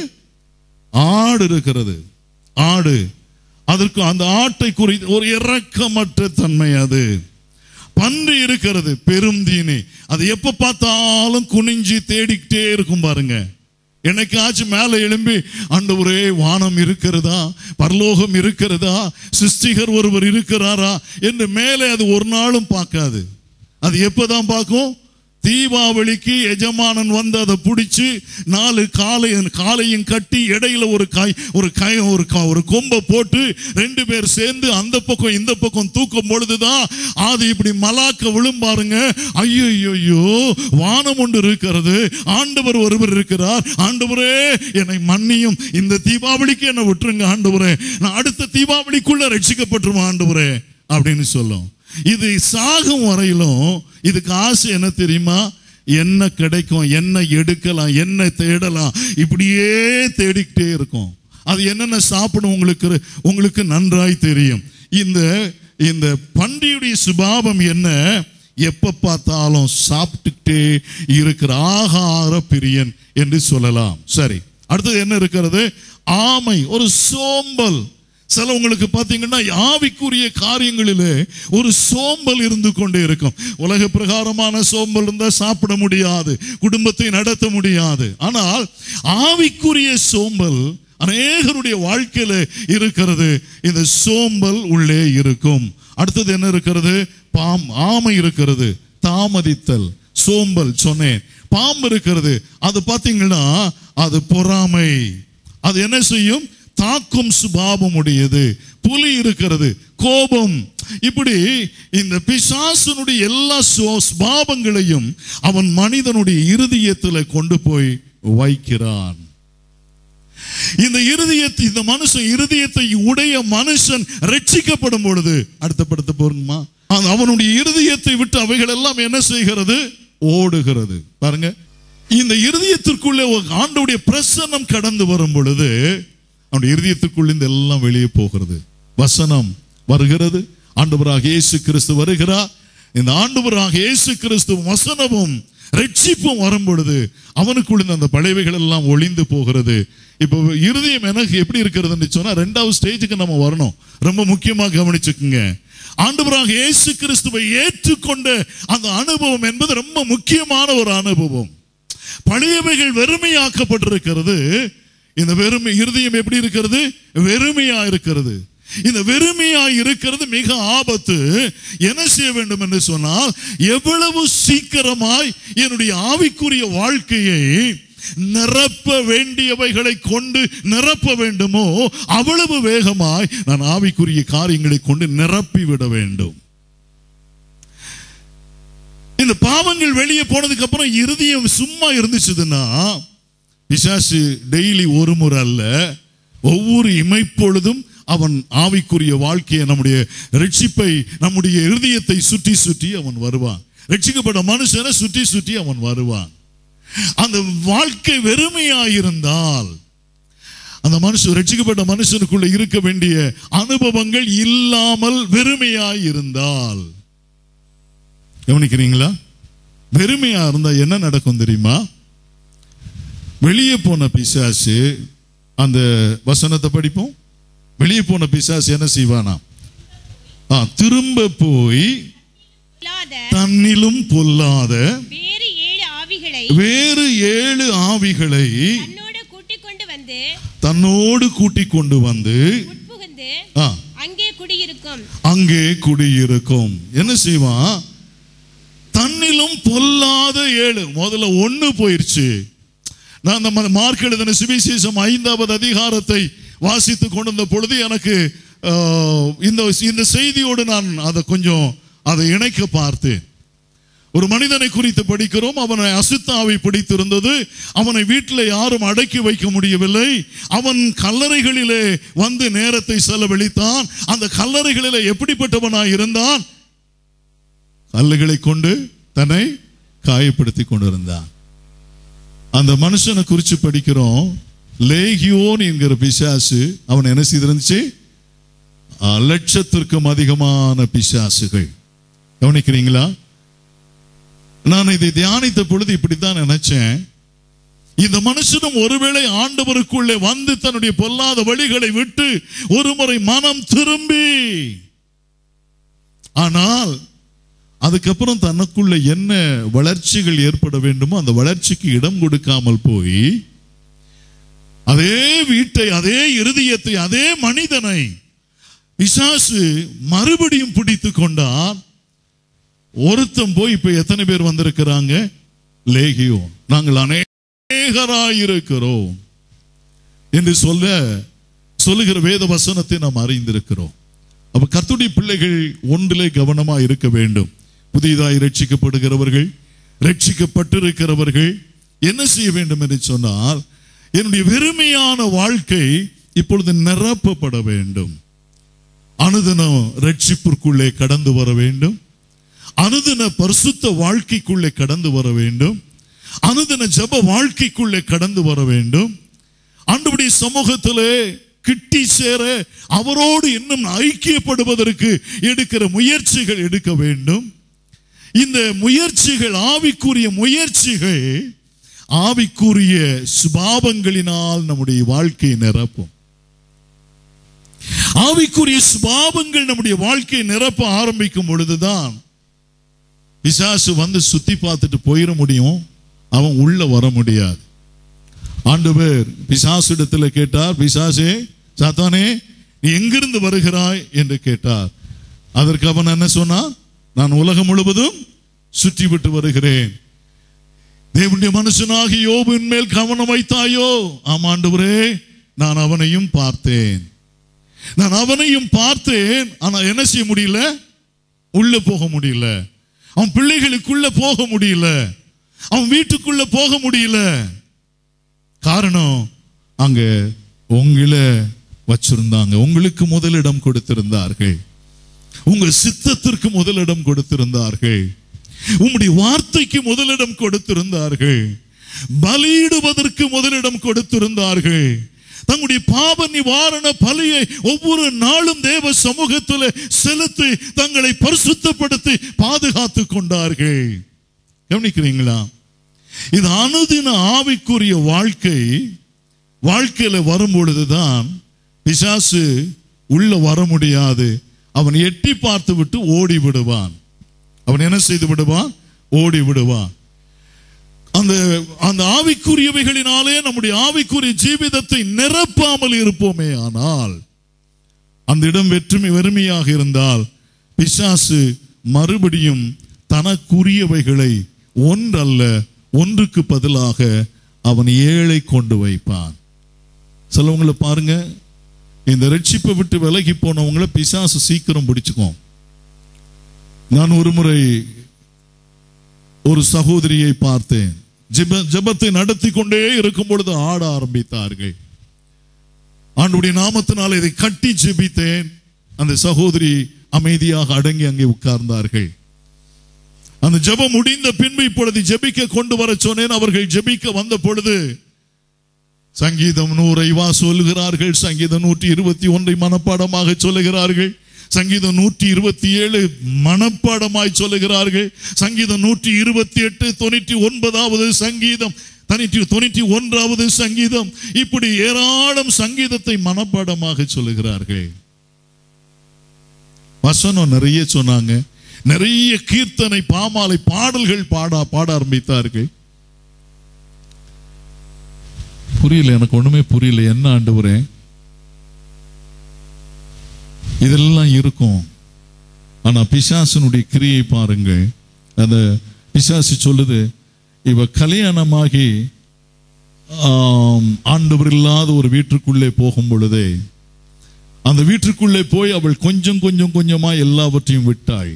ஆடு இருக்கிறது ஆடு அதற்கு அந்த ஆட்டை குறி ஒரு இரக்கமற்ற தன்மை அது பன்றி இருக்கிறது பெரும் தீனி அது எப்ப பார்த்தாலும் குனிஞ்சு தேடிக்கிட்டே இருக்கும் பாருங்க என்னைக்காச்சும் மேலே எழும்பி ஆண்டவரே வானம் இருக்கிறதா பரலோகம் இருக்கிறதா சிருஷ்டிகர் ஒருவர் இருக்கிறாரா என்று மேலே அது ஒரு நாளும் பார்க்காது அது எப்பதான் பார்க்கும் தீபாவளிக்கு எஜமானன் வந்து அதை பிடிச்சி நாலு காலை காலையும் கட்டி இடையில ஒரு காய் ஒரு கை ஒரு கா- ஒரு கொம்பை போட்டு ரெண்டு பேர் சேர்ந்து அந்த பக்கம் இந்த பக்கம் தூக்கும் பொழுதுதான் அது இப்படி மலாக்க விழும்பாருங்க ஐயோ ஐயோ வானம் ஒன்று இருக்கிறது ஆண்டவர் ஒருவர் இருக்கிறார் ஆண்டவரே என்னை மன்னியும் இந்த தீபாவளிக்கு என்னை விட்டுருங்க ஆண்டவரே நான் அடுத்த தீபாவளிக்குள்ள ரட்சிக்கப்பட்டுருமா ஆண்டவரே அப்படின்னு சொல்லும் இது சாகும் வரையிலும் இதுக்கு ஆசை என்ன தெரியுமா என்ன கிடைக்கும் என்ன எடுக்கலாம் என்ன தேடலாம் இப்படியே தேடிக்கிட்டே இருக்கும் அது என்னென்ன சாப்பிடும் உங்களுக்கு உங்களுக்கு நன்றாய் தெரியும் இந்த இந்த பண்டியுடைய சுபாவம் என்ன எப்ப பார்த்தாலும் சாப்பிட்டுக்கிட்டே இருக்கிற ஆகார பிரியன் என்று சொல்லலாம் சரி அடுத்தது என்ன இருக்கிறது ஆமை ஒரு சோம்பல் சிலவங்களுக்கு பார்த்தீங்கன்னா ஆவிக்குரிய காரியங்களிலே ஒரு சோம்பல் இருந்து கொண்டே இருக்கும் உலக பிரகாரமான சோம்பல் இருந்தால் சாப்பிட முடியாது குடும்பத்தை நடத்த முடியாது ஆனால் ஆவிக்குரிய சோம்பல் அநேகருடைய வாழ்க்கையில இருக்கிறது இந்த சோம்பல் உள்ளே இருக்கும் அடுத்தது என்ன இருக்கிறது பாம் ஆமை இருக்கிறது தாமதித்தல் சோம்பல் சொன்னேன் பாம்பு இருக்கிறது அது பாத்தீங்கன்னா அது பொறாமை அது என்ன செய்யும் தாக்கும் சுபாவம் உடையது புலி இருக்கிறது கோபம் இப்படி இந்த பிசாசனுடைய எல்லா சுவ- சுபாவங்களையும் அவன் மனிதனுடைய இருதயத்தில் கொண்டு போய் வைக்கிறான் இந்த இருதயத்தை இந்த மனுஷன் இருதயத்தை உடைய மனுஷன் ரட்சிக்கப்படும் பொழுது அடுத்த படத்தை போருங்கம்மா அந்த அவனுடைய இருதயத்தை விட்டு அவைகள் எல்லாம் என்ன செய்கிறது ஓடுகிறது பாருங்க இந்த இருதயத்திற்குள்ளே ஒரு ஆண்டவுடைய பிரசன்னம் கடந்து வரும் பொழுது அவனுடைய இருதயத்திற்குள்ள இந்த எல்லாம் வெளியே போகிறது வசனம் வருகிறது ஆண்டவராக இயேசு கிறிஸ்து வருகிறார் இந்த ஆண்டவராக இயேசு கிறிஸ்து வசனமும் ரட்சிப்பும் வரும் பொழுது அவனுக்குள்ள அந்த பழையவைகள் எல்லாம் ஒளிந்து போகிறது இப்போ இருதயம் எனக்கு எப்படி இருக்கிறதுன்னு சொன்னா ரெண்டாவது ஸ்டேஜுக்கு நம்ம வரணும் ரொம்ப முக்கியமா கவனிச்சுக்குங்க ஆண்டவராக இயேசு கிறிஸ்துவை ஏற்றுக்கொண்ட அந்த அனுபவம் என்பது ரொம்ப முக்கியமான ஒரு அனுபவம் பழையவைகள் வெறுமையாக்கப்பட்டிருக்கிறது இந்த வெறுமை இருதயம் எப்படி இருக்கிறது வெறுமையா இருக்கிறது இந்த வெறுமையா இருக்கிறது மிக ஆபத்து என்ன செய்ய வேண்டும் என்று சொன்னால் எவ்வளவு சீக்கிரமாய் என்னுடைய ஆவிக்குரிய வாழ்க்கையை நிரப்ப வேண்டியவைகளை கொண்டு நிரப்ப வேண்டுமோ அவ்வளவு வேகமாய் நான் ஆவிக்குரிய காரியங்களை கொண்டு நிரப்பி விட வேண்டும் இந்த பாவங்கள் வெளியே போனதுக்கு அப்புறம் இருதயம் சும்மா இருந்துச்சுதுன்னா பிசாசு டெய்லி ஒரு முறை அல்ல ஒவ்வொரு இமைப்பொழுதும் அவன் ஆவிக்குரிய வாழ்க்கையை நம்முடைய ரட்சிப்பை நம்முடைய இருதயத்தை சுற்றி சுற்றி அவன் வருவான் ரட்சிக்கப்பட்ட மனுஷனை சுற்றி சுற்றி அவன் வருவான் அந்த வாழ்க்கை வெறுமையாயிருந்தால் அந்த மனுஷன் ரட்சிக்கப்பட்ட மனுஷனுக்குள்ள இருக்க வேண்டிய அனுபவங்கள் இல்லாமல் வெறுமையாய் இருந்தால் கவனிக்கிறீங்களா வெறுமையா இருந்தா என்ன நடக்கும் தெரியுமா வெளியே போன பிசாசு அந்த வசனத்தை படிப்போம் வெளியே போன பிசாசு என்ன செய்வானா ஆ, திரும்ப போய் இல்லாத தன்னிலும் பொல்லாத வேறு ஏழு ஆவிகளை வேறு ஏழு ஆவிகளை தன்னோடு கூட்டிக் கொண்டு வந்து தன்னோடு கூட்டிக் கொண்டு வந்து உட்புகுந்து ஆ, அங்கே குடியிருக்கும் அங்கே குடியிருக்கும் என்ன செய்வான் தன்னிலும் பொல்லாத ஏழு முதல்ல ஒண்ணு போயிருச்சு நான் நம்ம மார்க் எழுதின சுவிசேஷம் ஐந்தாவது அதிகாரத்தை வாசித்து கொண்டிருந்த பொழுது எனக்கு ஆஹ், இந்த இந்த செய்தியோடு நான் அதை கொஞ்சம் அதை இணைக்க பார்த்தேன் ஒரு மனிதனை குறித்து படிக்கிறோம் அவனை அசுத்தாவை பிடித்திருந்தது அவனை வீட்டில் யாரும் அடக்கி வைக்க முடியவில்லை அவன் கல்லறைகளிலே வந்து நேரத்தை செலவழித்தான் அந்த கல்லறைகளிலே எப்படிப்பட்டவனாய் இருந்தான் கல்லுகளை கொண்டு தன்னை காயப்படுத்தி கொண்டிருந்தான் அந்த மனுஷனை குறித்து படிக்கிறோம் லேகியோன் என்கிற பிசாசு அவன் என்ன செய்திருந்துச்சு அஹ், லட்சத்திற்கும் அதிகமான பிசாசுகள் கவனிக்கிறீங்களா நான் இதை தியானித்த பொழுது இப்படித்தான் நினைச்சேன் இந்த மனுஷனும் ஒருவேளை ஆண்டவருக்குள்ளே வந்து தன்னுடைய பொல்லாத வழிகளை விட்டு ஒரு முறை மனம் திரும்பி ஆனால் அதுக்கப்புறம் தனக்குள்ள என்ன வளர்ச்சிகள் ஏற்பட வேண்டுமோ அந்த வளர்ச்சிக்கு இடம் கொடுக்காமல் போய் அதே வீட்டை அதே இருதயத்தை அதே மனிதனை பிசாசு மறுபடியும் பிடித்து கொண்டான் ஒருத்தன் போய் இப்ப எத்தனை பேர் வந்திருக்கிறாங்க லேகியோ நாங்கள் அநேகராயிருக்கிறோம் என்று சொல்ல சொல்லுகிற வேத வசனத்தை நாம் அறிந்திருக்கிறோம் அப்ப கர்த்தருடைய பிள்ளைகள் ஒன்றிலே கவனமா இருக்க வேண்டும் புதிதாய் ரட்சிக்கப்படுகிறவர்கள் ரட்சிக்கப்பட்டிருக்கிறவர்கள் என்ன செய்ய வேண்டும் என்று சொன்னால் என்னுடைய வெறுமையான வாழ்க்கை இப்பொழுது நிரப்பப்பட வேண்டும் அனுதினம் ரட்சிப்பிற்குள்ளே கடந்து வர வேண்டும் அனுதின பரிசுத்த வாழ்க்கைக்குள்ளே கடந்து வர வேண்டும் அனுதின ஜப வாழ்க்கைக்குள்ளே கடந்து வர வேண்டும் ஆண்டவருடைய சமூகத்திலே கிட்டி சேர அவரோடு இன்னும் ஐக்கியப்படுவதற்கு எடுக்கிற முயற்சிகள் எடுக்க வேண்டும் இந்த முயற்சிகள் ஆவிக்குரிய முயற்சிகள் ஆவிக்குரிய சுபாவங்களினால் நம்முடைய வாழ்க்கையை நிரப்பும் ஆவிக்குரிய சுபாவங்கள் நம்முடைய வாழ்க்கையை நிரப்ப ஆரம்பிக்கும் பொழுதுதான் பிசாசு வந்து சுத்தி பார்த்துட்டு போயிட முடியும் அவன் உள்ள வர முடியாது ஆண்டவர் பிசாசிடத்துல கேட்டார் பிசாசே சாத்தானே நீ எங்கிருந்து வருகிறாய் என்று கேட்டார் அதற்கு அவன் என்ன சொன்னான் நான் உலகம் முழுவதும் சுற்றி விட்டு வருகிறேன் தேவனுடைய மனுஷனாகி யோபின் மேல் கவனம் வைத்தாயோ ஆமாண்டவரே நான் அவனையும் பார்த்தேன் நான் அவனையும் பார்த்தேன் ஆனா என்ன செய்ய முடியல உள்ள போக முடியல அவன் பிள்ளைகளுக்குள்ள போக முடியல அவன் வீட்டுக்குள்ள போக முடியல காரணம் அங்க உங்களை வச்சிருந்தாங்க உங்களுக்கு முதலிடம் கொடுத்திருந்தார்கள் உங்கள் சித்தத்திற்கு முதலிடம் கொடுத்திருந்தார்கள் உம்முடைய வார்த்தைக்கு முதலிடம் கொடுத்திருந்தார்கள் பலியிடுவதற்கு முதலிடம் கொடுத்திருந்தார்கள் தங்களுடைய பாவ நிவாரண பலியை ஒவ்வொரு நாளும் தேவ சமூகத்தில் செலுத்தி தங்களை பரிசுத்தப்படுத்தி பாதுகாத்து கொண்டார்கள் கவனிக்கிறீங்களா இது அனுதின ஆவிக்குரிய வாழ்க்கை வாழ்க்கையில வரும் பொழுதுதான் பிசாசு உள்ள வர முடியாது அவன் எட்டி பார்த்து விட்டு ஓடி விடுவான் அவன் என்ன செய்து விடுவான் ஓடி விடுவான் அந்த அந்த ஆவிக்குரியவைகளினாலே நம்முடைய ஆவிக்குரிய ஜீவிதத்தை நிரப்பாமல் இருப்போமே ஆனால் அந்த இடம் வெற்றுமை வெறுமையாக இருந்தால் பிசாசு மறுபடியும் தனக்குரியவைகளை ஒன்றல்ல ஒன்றுக்கு பதிலாக அவன் ஏழை கொண்டு வைப்பான் சிலவங்களை பாருங்க இந்த ரட்சிப்பை விட்டு விலகி போனவங்கள பிசாசு சீக்கிரம் பிடிச்சுக்கும் நான் ஒரு முறை ஒரு சகோதரியை பார்த்தேன் ஜெப ஜெபத்தை நடத்தி கொண்டே இருக்கும் பொழுது ஆட ஆரம்பித்தார்கள் ஆண்டுடைய நாமத்தினால் இதை கட்டி ஜெபித்தேன் அந்த சகோதரி அமைதியாக அடங்கி அங்கே உட்கார்ந்தார்கள் அந்த ஜெபம் முடிந்த பின்பு இப்பொழுது ஜெபிக்க கொண்டு வர சொன்னேன் அவர்கள் ஜெபிக்க வந்த பொழுது சங்கீதம் நூறை வா சொல்லுகிறார்கள் சங்கீதம் நூற்றி இருபத்தி ஒன்றை மனப்பாடமாக சொல்லுகிறார்கள் சங்கீதம் நூற்றி இருபத்தி ஏழு மனப்பாடமாய் சொல்லுகிறார்கள் சங்கீதம் நூற்றி இருபத்தி எட்டு தொண்ணூற்றி ஒன்பதாவது சங்கீதம் தொண்ணூற்றி தொண்ணூற்றி ஒன்றாவது சங்கீதம் இப்படி ஏராளம் சங்கீதத்தை மனப்பாடமாக சொல்லுகிறார்கள் வசனம் நிறைய சொன்னாங்க நிறைய கீர்த்தனை பாமாலை பாடல்கள் பாட பாட ஆரம்பித்தார்கள் புரியல எனக்கு ஒண்ணுமே புரியல என்ன ஆண்டவரே இதெல்லாம் இருக்கும் ஆனா பிசாசனுடைய கிரியை பாருங்க அந்த பிசாசு சொல்லுது இவ கல்யாணமாகி ஆம், ஆண்டவர் இல்லாத ஒரு வீட்டுக்குள்ளே போகும் பொழுதே அந்த வீட்டுக்குள்ளே போய் அவள் கொஞ்சம் கொஞ்சம் கொஞ்சமா எல்லாவற்றையும் விட்டாள்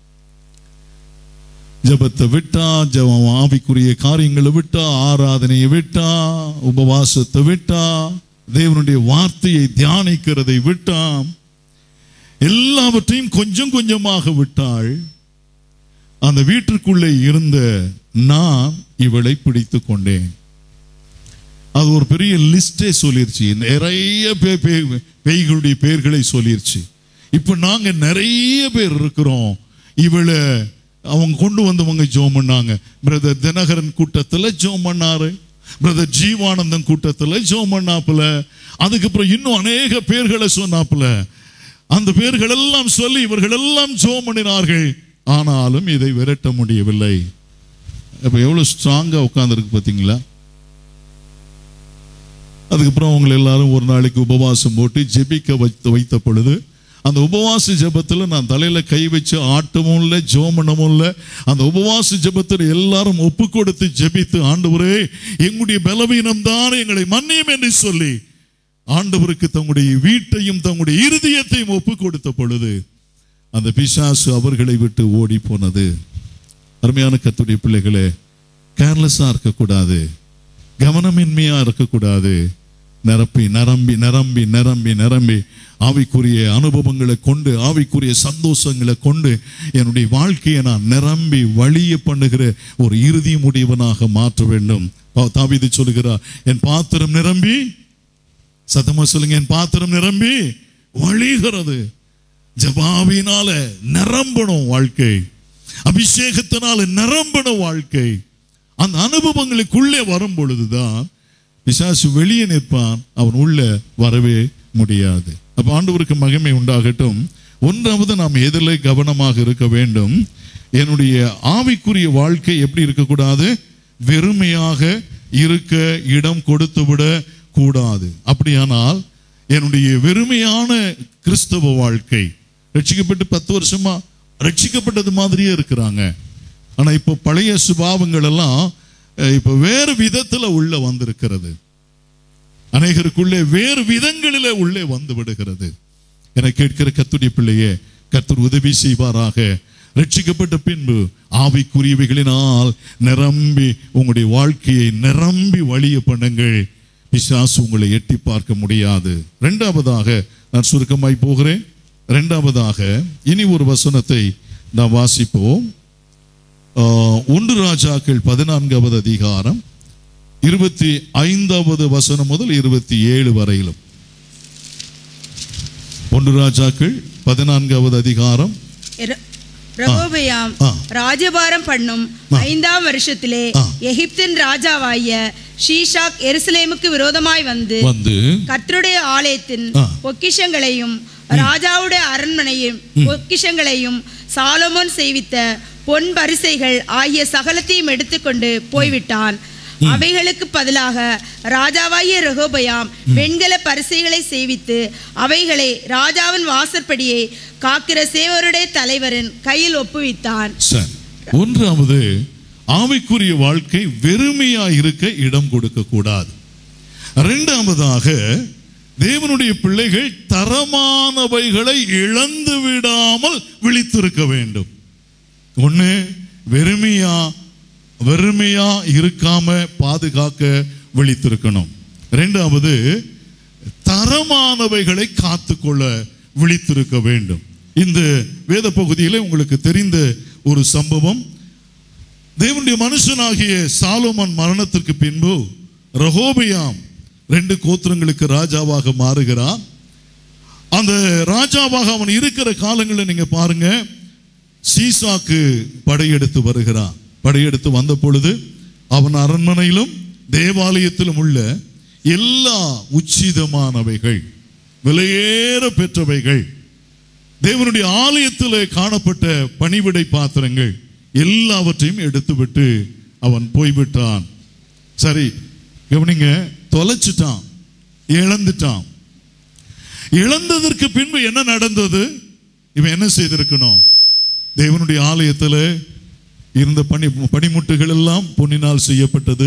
ஜபத்தை விட்டா ஜபம் ஆவிக்குரிய காரியங்களை விட்டா ஆராதனையை விட்டா உபவாசத்தை விட்டா தேவனுடைய வார்த்தையை தியானிக்கிறதை விட்டா எல்லாவற்றையும் கொஞ்சம் கொஞ்சமாக விட்டாள் அந்த வீட்டிற்குள்ளே இருந்த நான் இவளை பிடித்து கொண்டேன் அது ஒரு பெரிய லிஸ்டே சொல்லிருச்சு நிறைய பே- பே- பேய்களுடைய பெயர்களை சொல்லிருச்சு இப்ப நாங்க நிறைய பேர் இருக்கிறோம் இவளை அவங்க கொண்டு வந்தவங்க ஜோம் பண்ணாங்க பிரதர் தினகரன் கூட்டத்துல ஜோம் பண்ணாரு பிரதர் ஜீவானந்தன் கூட்டத்துல ஜோம் பண்ணாப்புல அதுக்கப்புறம் இன்னும் அநேக பேர்களை சொன்னாப்புல அந்த பேர்கள் எல்லாம் சொல்லி இவர்கள் எல்லாம் ஜோம் பண்ணினார்கள் ஆனாலும் இதை விரட்ட முடியவில்லை அப்ப எவ்வளவு ஸ்ட்ராங்கா உட்கார்ந்துருக்கு பாத்தீங்களா அதுக்கப்புறம் அவங்க எல்லாரும் ஒரு நாளைக்கு உபவாசம் போட்டு ஜெபிக்க வைத்து வைத்த பொழுது அந்த உபவாச ஜெபத்துல நான் தலையில கை வச்சு ஆட்டமும் இல்லை ஜோமனமும் இல்லை அந்த உபவாச ஜெபத்தில் எல்லாரும் ஒப்பு கொடுத்து ஜெபித்து ஆண்டவரே எங்களுடைய பலவீனம் தான் எங்களை மன்னியும் என்று சொல்லி ஆண்டவருக்கு தங்களுடைய வீட்டையும் தங்களுடைய இருதயத்தையும் ஒப்பு கொடுத்த பொழுது அந்த பிசாசு அவர்களை விட்டு ஓடி போனது அருமையான கத்துடைய பிள்ளைகளே கேர்லெஸ்ஸா இருக்கக்கூடாது கவனமின்மையா இருக்கக்கூடாது நிரப்பி நிரம்பி நிரம்பி நிரம்பி நிரம்பி ஆவிக்குரிய அனுபவங்களை கொண்டு ஆவிக்குரிய சந்தோஷங்களை கொண்டு என்னுடைய வாழ்க்கையை நான் நிரம்பி வழிய பண்ணுகிற ஒரு இறுதி முடிவனாக மாற்ற வேண்டும் பா- தாவீது சொல்லுகிறார் என் பாத்திரம் நிரம்பி சத்தமா சொல்லுங்க என் பாத்திரம் நிரம்பி வழிகிறது ஜபாவினால நிரம்பணும் வாழ்க்கை அபிஷேகத்தினால நிரம்பணும் வாழ்க்கை அந்த அனுபவங்களுக்குள்ளே வரும் பொழுதுதான் பிசாசு வெளியே நிற்பான் அவன் உள்ள வரவே முடியாது அப்ப ஆண்டவருக்கு மகிமை உண்டாகட்டும் ஒன்றாவது நாம் எதில் கவனமாக இருக்க வேண்டும் என்னுடைய ஆவிக்குரிய வாழ்க்கை எப்படி இருக்கக்கூடாது வெறுமையாக இருக்க இடம் கொடுத்து விட கூடாது அப்படியானால் என்னுடைய வெறுமையான கிறிஸ்தவ வாழ்க்கை ரட்சிக்கப்பட்டு பத்து வருஷமா ரட்சிக்கப்பட்டது மாதிரியே இருக்கிறாங்க ஆனா இப்போ பழைய சுபாவங்கள் எல்லாம் அஹ், இப்போ வேறு விதத்துல உள்ள வந்திருக்கிறது அநேகருக்குள்ளே வேறு விதங்களிலே உள்ளே வந்து விடுகிறது என கேட்கிற கத்துடைய பிள்ளையே கர்த்தர் உதவி செய்வாராக ரட்சிக்கப்பட்ட பின்பு ஆவிக்குரியவைகளினால் நிரம்பி உங்களுடைய வாழ்க்கையை நிரம்பி வழிய பண்ணுங்கள் பிசாசு உங்களை எட்டி பார்க்க முடியாது இரண்டாவதாக நான் சுருக்கமாய் போகிறேன் இரண்டாவதாக இனி ஒரு வசனத்தை நாம் வாசிப்போம் ஆஹ், ஒன்று ராஜாக்கள் பதினான்காவது அதிகாரம் இருபத்தி ஐந்தாவது வசனம் முதல் இருபத்தி ஏழு வரையிலும் ஒன்று ராஜாக்கள் பதினான்காவது அதிகாரம் எர- ரெகோபெயாம் ஆ. ராஜபாரம் பண்ணும் ஐந்தாம் வருஷத்திலே ஆ. எகிப்தின் ராஜாவாகிய ஷீஷாக் எருசலேமுக்கு விரோதமாய் வந்து வந்து கர்த்தருடைய ஆலயத்தின் ஆ. பொக்கிஷங்களையும் ராஜாவுடைய அரண்மனையும் பொக்கிஷங்களையும் சாலமோன் செய்வித்த பொன் பரிசைகள் ஆகிய சகலத்தையும் எடுத்துக்கொண்டு போய்விட்டான் அவைகளுக்கு பதிலாக ராஜாவாகிய ரெகோபயாம் வெண்கல பரிசைகளை செய்வித்து அவைகளை ராஜாவின் வாசற்படியை காக்கிற சேவருடைய தலைவரின் கையில் ஒப்புவித்தான் சரி ஒன்றாவது ஆவிக்குரிய வாழ்க்கை வெறுமையா இருக்க இடம் கொடுக்க கூடாது இரண்டாவதாக தேவனுடைய பிள்ளைகள் தரமானவைகளை இழந்து விடாமல் விழித்திருக்க வேண்டும் ஒண்ணு வெறுமையா வெறுமையா இருக்காம பாதுகாக்க விழித்திருக்கணும் இரண்டாவது தரமானவைகளை காத்துக்கொள்ள விழித்திருக்க வேண்டும் இந்த வேத பகுதியிலே உங்களுக்கு தெரிந்த ஒரு சம்பவம் தேவனுடைய மனுஷனாகிய சாலோமன் மரணத்திற்கு பின்பு ரஹோபியாம் ரெண்டு கோத்திரங்களுக்கு ராஜாவாக மாறுகிறான் அந்த ராஜாவாக அவன் இருக்கிற காலங்களில் நீங்க பாருங்க சீசாக்கு படையெடுத்து வருகிறான் படையெடுத்து வந்த பொழுது அவன் அரண்மனையிலும் தேவாலயத்திலும் உள்ள எல்லா உச்சிதமானவைகள் விலையேற பெற்றவைகள் தேவனுடைய ஆலயத்தில் காணப்பட்ட பணிவிடை பாத்திரங்கள் எல்லாவற்றையும் எடுத்துவிட்டு அவன் போய்விட்டான் சரி கவனிங்க தொலைச்சிட்டான் இழந்துட்டான் இழந்ததற்கு பின்பு என்ன நடந்தது இவன் என்ன செய்திருக்கணும் தேவனுடைய ஆலயத்தில் இருந்த பனி பனிமுட்டுகள் எல்லாம் பொன்னினால் செய்யப்பட்டது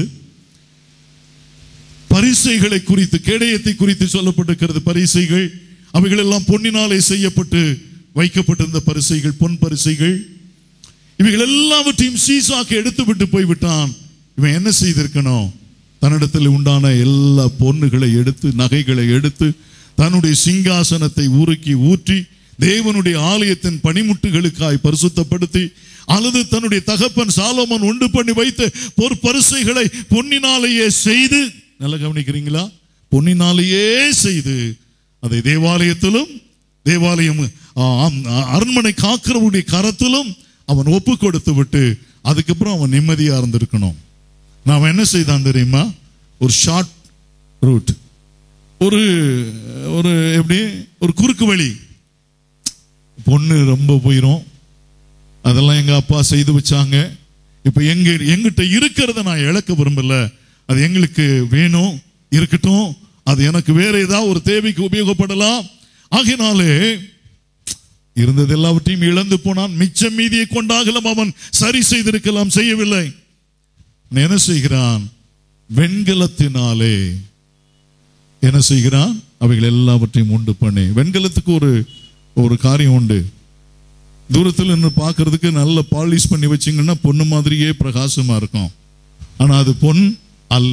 பரிசைகளை குறித்து கேடயத்தை குறித்து சொல்லப்பட்டிருக்கிறது பரிசைகள் அவைகள் எல்லாம் பொன்னினாலே செய்யப்பட்டு வைக்கப்பட்டிருந்த பரிசைகள் பொன் பரிசைகள் இவைகள் எல்லாவற்றையும் சீசாக்கு எடுத்து விட்டு போய்விட்டான் இவன் என்ன செய்திருக்கணும் தன்னிடத்தில் உண்டான எல்லா பொன்னுகளை எடுத்து நகைகளை எடுத்து தன்னுடைய சிங்காசனத்தை உருக்கி ஊற்றி தேவனுடைய ஆலயத்தின் பனிமுட்டுகளுக்காய் பரிசுத்தப்படுத்தி அல்லது தன்னுடைய தகப்பன் சாலோமன் உண்டு பண்ணி வைத்த பொற்பரிசைகளை பொன்னினாலேயே செய்து நல்லா கவனிக்கிறீங்களா பொன்னினாலேயே செய்து அதை தேவாலயத்திலும் தேவாலயம் ஆ, ஆம், ஆ, அரண்மனை காக்கிறவருடைய கரத்திலும் அவன் ஒப்பு கொடுத்து விட்டு அதுக்கப்புறம் அவன் நிம்மதியா இருந்திருக்கணும் நான் என்ன செய்தான் தெரியுமா ஒரு ஷார்ட் ரூட் ஒரு ஒரு எப்படி ஒரு குறுக்கு வழி பொண்ணு ரொம்ப போயிரும் அதெல்லாம் எங்க அப்பா செய்து வச்சாங்க இப்ப எங்க எங்கிட்ட இருக்கிறத நான் இழக்க விரும்பல அது எங்களுக்கு வேணும் இருக்கட்டும் அது எனக்கு வேற ஏதாவது ஒரு தேவைக்கு உபயோகப்படலாம் ஆகினாலே இருந்தது எல்லாவற்றையும் இழந்து போனான் மிச்சம் மீதியை கொண்டாகலாம் அவன் சரி செய்திருக்கலாம் செய்யவில்லை அவன் என்ன செய்கிறான் வெண்கலத்தினாலே என்ன செய்கிறான் அவைகள் எல்லாவற்றையும் உண்டு பண்ணி வெண்கலத்துக்கு ஒரு ஒரு காரியம் உண்டு தூரத்தில் நின்று பார்க்கிறதுக்கு நல்ல பாலிஷ் பண்ணி வச்சீங்கன்னா பொண்ணு மாதிரியே பிரகாசமா இருக்கும் ஆனா அது பொன் அல்ல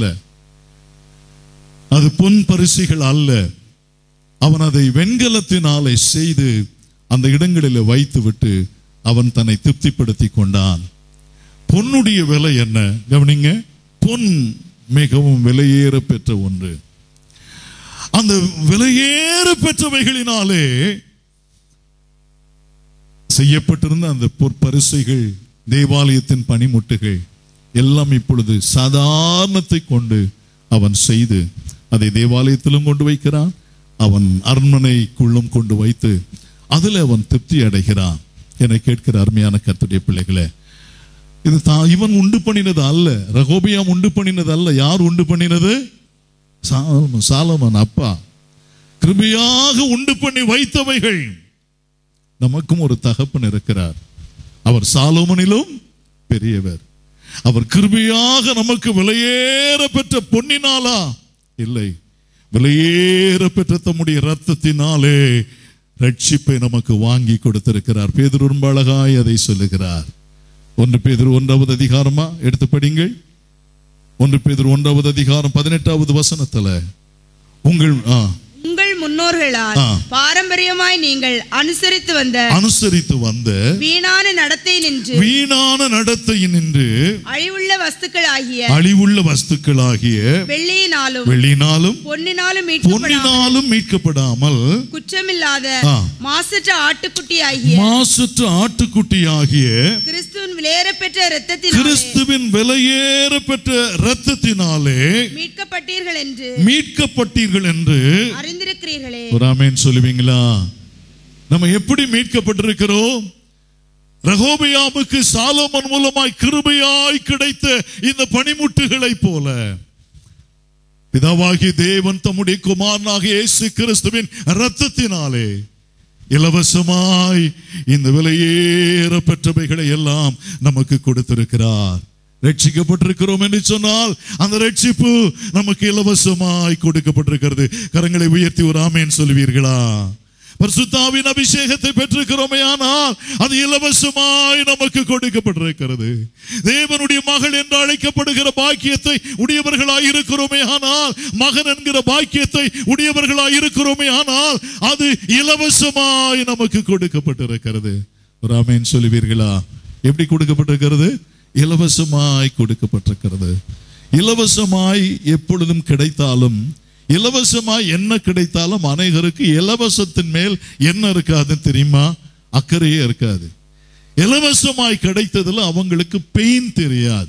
அது பொன் பரிசுகள் அல்ல அவன் அதை வெண்கலத்தினாலே செய்து அந்த இடங்களில் வைத்து விட்டு அவன் தன்னை திருப்திப்படுத்தி கொண்டான் பொன்னுடைய விலை என்ன கவனிங்க பொன் மிகவும் விலையேற பெற்ற ஒன்று அந்த விலையேற பெற்றவைகளினாலே செய்யப்பட்டிருந்த அந்த பொற்பரிசைகள் தேவாலயத்தின் பனிமுட்டுகள் எல்லாம் இப்பொழுது சாதாரணத்தை கொண்டு அவன் செய்து அதை தேவாலயத்திலும் கொண்டு வைக்கிறான் அவன் அரண்மனைக்குள்ளும் கொண்டு வைத்து அதில் அவன் திருப்தி அடைகிறான் என கேட்கிற அருமையான கர்த்தருடைய பிள்ளைகளே இது தான் இவன் உண்டு பண்ணினது அல்ல ரகோபியாம் உண்டு பண்ணினது அல்ல யார் உண்டு பண்ணினது சாலமன் சாலமன் அப்பா கிருபையாக உண்டு பண்ணி வைத்தவைகள் நமக்கும் ஒரு தகப்பன் இருக்கிறார் அவர் சாலோமனிலும் பெரியவர் அவர் கிருபையாக நமக்கு விலையேற பெற்ற பொன்னினாலா இல்லை விலையேற பெற்ற தம்முடைய ரத்தத்தினாலே ரட்சிப்பை நமக்கு வாங்கி கொடுத்திருக்கிறார் பேதுரு ரொம்ப அழகாய் அதை சொல்லுகிறார் ஒன்று பேதுரு ஒன்றாவது அதிகாரமா எடுத்து படிங்கள் ஒன்று பேதுரு ஒன்றாவது அதிகாரம் பதினெட்டாவது வசனத்துல உங்கள் ஆ, உங்கள் முன்னோர்களால் ஆ. பாரம்பரியமாய் நீங்கள் அனுசரித்து வந்த அனுசரித்து வந்த வீணான நடத்தை நின்று வீணான நடத்தையின் நின்று அழிவுள்ள வஸ்துக்கள் ஆகிய அழிவுள்ள வஸ்துக்களாகிய வெள்ளியினாலும் வெள்ளினாலும் பொன்னினாலும் மீட்கப்படாமல் பொன்னினாலும் மீட்கப்படாமல் குற்றமில்லாத ஆ. மாசற்ற ஆட்டுக்குட்டி ஆகிய மாசற்ற ஆட்டுக்குட்டியாகிய கிறிஸ்துவின் விலையேறப்பெற்ற இரத்தத்தினாலே கிறிஸ்துவின் விலையேற பெற்ற இரத்தத்தினாலே மீட்கப்பட்டீர்கள் என்று மீட்கப்பட்டீர்கள் என்று அறிந்திருக்கிறீர்களே ஒரு ஆமென் சொல்லுவீங்களா நம்ம எப்படி மீட்கப்பட்டிருக்கிறோம் ரகோபியாமுக்கு சாலோமன் மூலமாய் கிருபையாய் கிடைத்த இந்த பனிமுட்டுகளைப் போல பிதாவாகிய தேவன் தம்முடைய குமாரனாக இயேசு கிறிஸ்துவின் இரத்தத்தினாலே இலவசமாய் இந்த விலையேற பெற்றவைகளை எல்லாம் நமக்கு கொடுத்திருக்கிறார் ரட்சிக்கப்பட்டிருக்கிறோம் என்று சொன்னால் அந்த ரட்சிப்பு நமக்கு இலவசமாய் கொடுக்கப்பட்டிருக்கிறது கரங்களை உயர்த்தி ஒரு ஆமேன் சொல்வீர்களா பரிசுத்தாவின் அபிஷேகத்தை பெற்றிருக்கிறோமே ஆனால் அது இலவசமாய் நமக்கு கொடுக்கப்பட்டிருக்கிறது தேவனுடைய மகள் என்று அழைக்கப்படுகிற பாக்கியத்தை உடையவர்களாய் இருக்கிறோமே ஆனால் மகன் என்கிற பாக்கியத்தை உடையவர்களாய் இருக்கிறோமே ஆனால் அது இலவசமாய் நமக்கு கொடுக்கப்பட்டிருக்கிறது ஒரு ஆமேன் சொல்லுவீர்களா எப்படி கொடுக்கப்பட்டிருக்கிறது இலவசமாய் கொடுக்கப்பட்டிருக்கிறது இலவசமாய் எப்பொழுதும் கிடைத்தாலும் இலவசமாய் என்ன கிடைத்தாலும் அநேகருக்கு இலவசத்தின் மேல் என்ன இருக்காதுன்னு தெரியுமா அக்கறையே இருக்காது இலவசமாய் கிடைத்ததுல அவங்களுக்கு பெயின் தெரியாது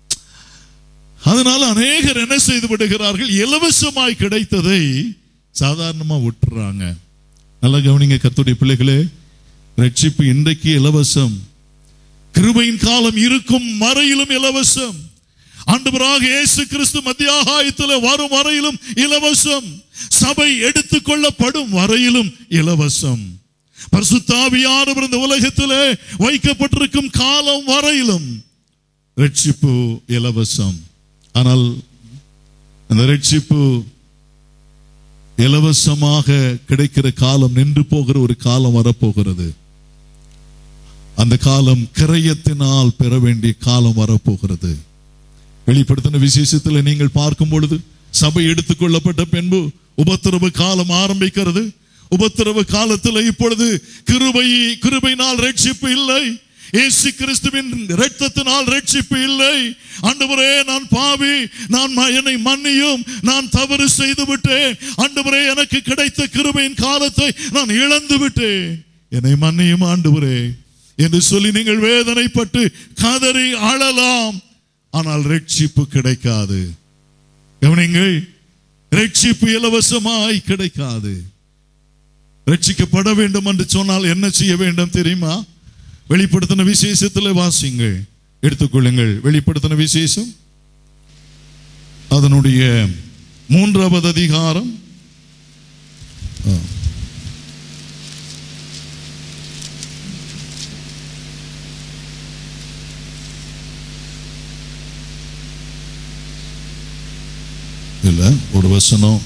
அதனால அநேகர் என்ன செய்து விடுகிறார்கள் இலவசமாய் கிடைத்ததை சாதாரணமா விட்டுறாங்க நல்லா கவனிங்க கத்துடைய பிள்ளைகளே ரட்சிப்பு இன்றைக்கு இலவசம் கிருபையின் காலம் இருக்கும் வரையிலும் இலவசம் ஆண்டவராக இயேசு கிறிஸ்து மத்தியாகாயத்தில் வரும் வரையிலும் இலவசம் சபை எடுத்துக்கொள்ளப்படும் வரையிலும் இலவசம் பரிசுத்தாவியானவர் இந்த உலகத்திலே வைக்கப்பட்டிருக்கும் காலம் வரையிலும் ரட்சிப்பு இலவசம் ஆனால் அந்த ரட்சிப்பு இலவசமாக கிடைக்கிற காலம் நின்று போகிற ஒரு காலம் வரப்போகிறது அந்த காலம் கிரயத்தினால் பெற வேண்டிய காலம் வரப்போகிறது வெளிப்படுத்தின விசேஷத்தில் நீங்கள் பார்க்கும் பொழுது சபை எடுத்துக்கொள்ளப்பட்ட பின்பு உபத்திரவு காலம் ஆரம்பிக்கிறது உபத்திரவு காலத்தில் இப்பொழுது கிருபை கிருபையினால் ரட்சிப்பு இல்லை இயேசு கிறிஸ்துவின் இரத்தத்தினால் ரட்சிப்பு இல்லை ஆண்டவரே நான் பாவி நான் ம- என்னை மன்னியும் நான் தவறு செய்து விட்டேன் ஆண்டவரே எனக்கு கிடைத்த கிருபையின் காலத்தை நான் இழந்து விட்டேன் என்னை மன்னியும் ஆண்டவரே என்று சொல்லி நீங்கள் வேதனைப்பட்டு கதறி அழலாம் ஆனால் ரட்சிப்பு கிடைக்காது கவனிங்கள் ரட்சிப்பு இலவசமாய் கிடைக்காது ரட்சிக்கப்பட வேண்டும் என்று சொன்னால் என்ன செய்ய வேண்டும் தெரியுமா வெளிப்படுத்தின விசேஷத்தில் வாசிங்கள் எடுத்துக்கொள்ளுங்கள் வெளிப்படுத்தின விசேஷம் அதனுடைய மூன்றாவது அதிகாரம் ஆ. இல்ல ஒரு வசனம்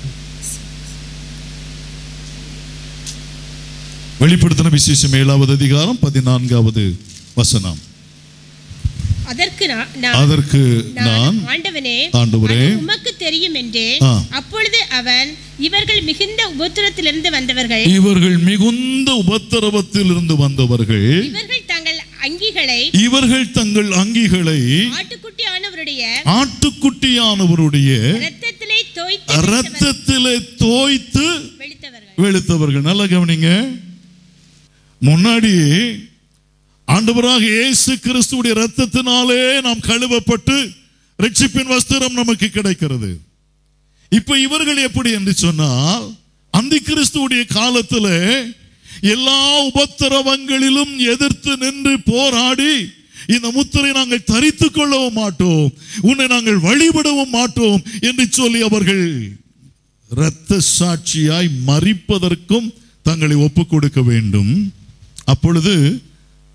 வெளிப்படுத்தின விசேஷம் ஏழாவது அதிகாரம் பதினான்காவது வசனம் அதற்கு நான் நான் அதற்கு நான் நான் ஆண்டவனே ஆண்டவரே, அது உமக்கு தெரியும் என்று ஆ. அப்பொழுது அவன் இவர்கள் மிகுந்த உபத்திரத்திலிருந்து வந்தவர்கள் இவர்கள் மிகுந்த உபத்திரவத்தில் இருந்து வந்தவர்கள் இவர்கள் தங்கள் அங்கிகளை இவர்கள் தங்கள் அங்கிகளை ஆட்டுக்குட்டி ஆனவருடைய ஆட்டுக்குட்டியானவருடைய இரத்தத்திலே தோய்த்து இரத்தத்திலே தோய்த்து வெளுத்தவர்கள் வெளுத்தவர்கள் நல்லா கவனிங்க முன்னாடி ஆண்டவராக இயேசு கிறிஸ்துவுடைய ரத்தத்தினாலே நாம் கழுவப்பட்டு ரட்சிப்பின் வஸ்திரம் நமக்கு கிடைக்கிறது இப்ப இவர்கள் எப்படி என்று சொன்னால் அந்த கிறிஸ்துவுடைய காலத்துல எல்லா உபத்திரவங்களிலும் எதிர்த்து நின்று போராடி இந்த முத்திரை நாங்கள் தரித்துக் கொள்ளவும் மாட்டோம் உன்னை நாங்கள் வழிபடவும் மாட்டோம் என்று சொல்லி அவர்கள் இரத்த சாட்சியாய் மறிப்பதற்கும் தங்களை ஒப்புக் கொடுக்க வேண்டும் அப்பொழுது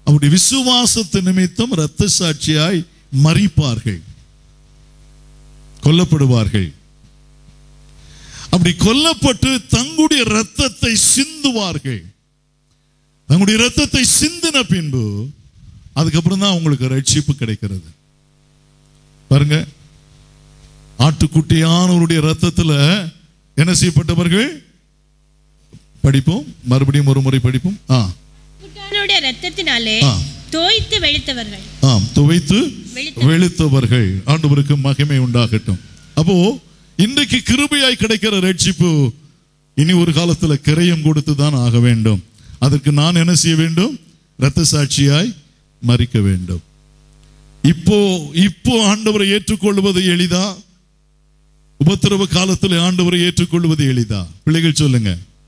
அவருடைய விசுவாசத்து நிமித்தம் இரத்த சாட்சியாய் மறிப்பார்கள் கொல்லப்படுவார்கள் அப்படி கொல்லப்பட்டு தங்களுடைய இரத்தத்தை சிந்துவார்கள் தங்களுடைய இரத்தத்தை சிந்தின பின்பு அதுக்கப்புறம் தான் அவங்களுக்கு ரட்சிப்பு கிடைக்கிறது பாருங்க ஆட்டுக்குட்டியானவருடைய ரத்தத்துல என்ன செய்யப்பட்டவர்கள் படிப்போம் மறுபடியும் ஒரு முறை படிப்போம் ஆ குட்டானுடைய ரத்தத்தினாலே ஆ. தோய்த்து வெளுத்தவர்கள் ஆம் துவைத்து வெளுத்த- வெளுத்தவர்கள் ஆண்டவருக்கு மகிமை உண்டாகட்டும் அப்போ இன்றைக்கு கிருபையாய் கிடைக்கிற ரட்சிப்பு இனி ஒரு காலத்துல கிரயம் கொடுத்து தான் ஆக வேண்டும் அதற்கு நான் என்ன செய்ய வேண்டும் இரத்த சாட்சியாய் மறிக்க வேண்டும் இப்போ இப்போ ஆண்டவரை ஏற்றுக்கொள்வது எளிதா உபத்திரவ காலத்தில் ஆண்டவரை ஏற்றுக்கொள்வது எளிதா பிள்ளைகள் சொல்லுங்க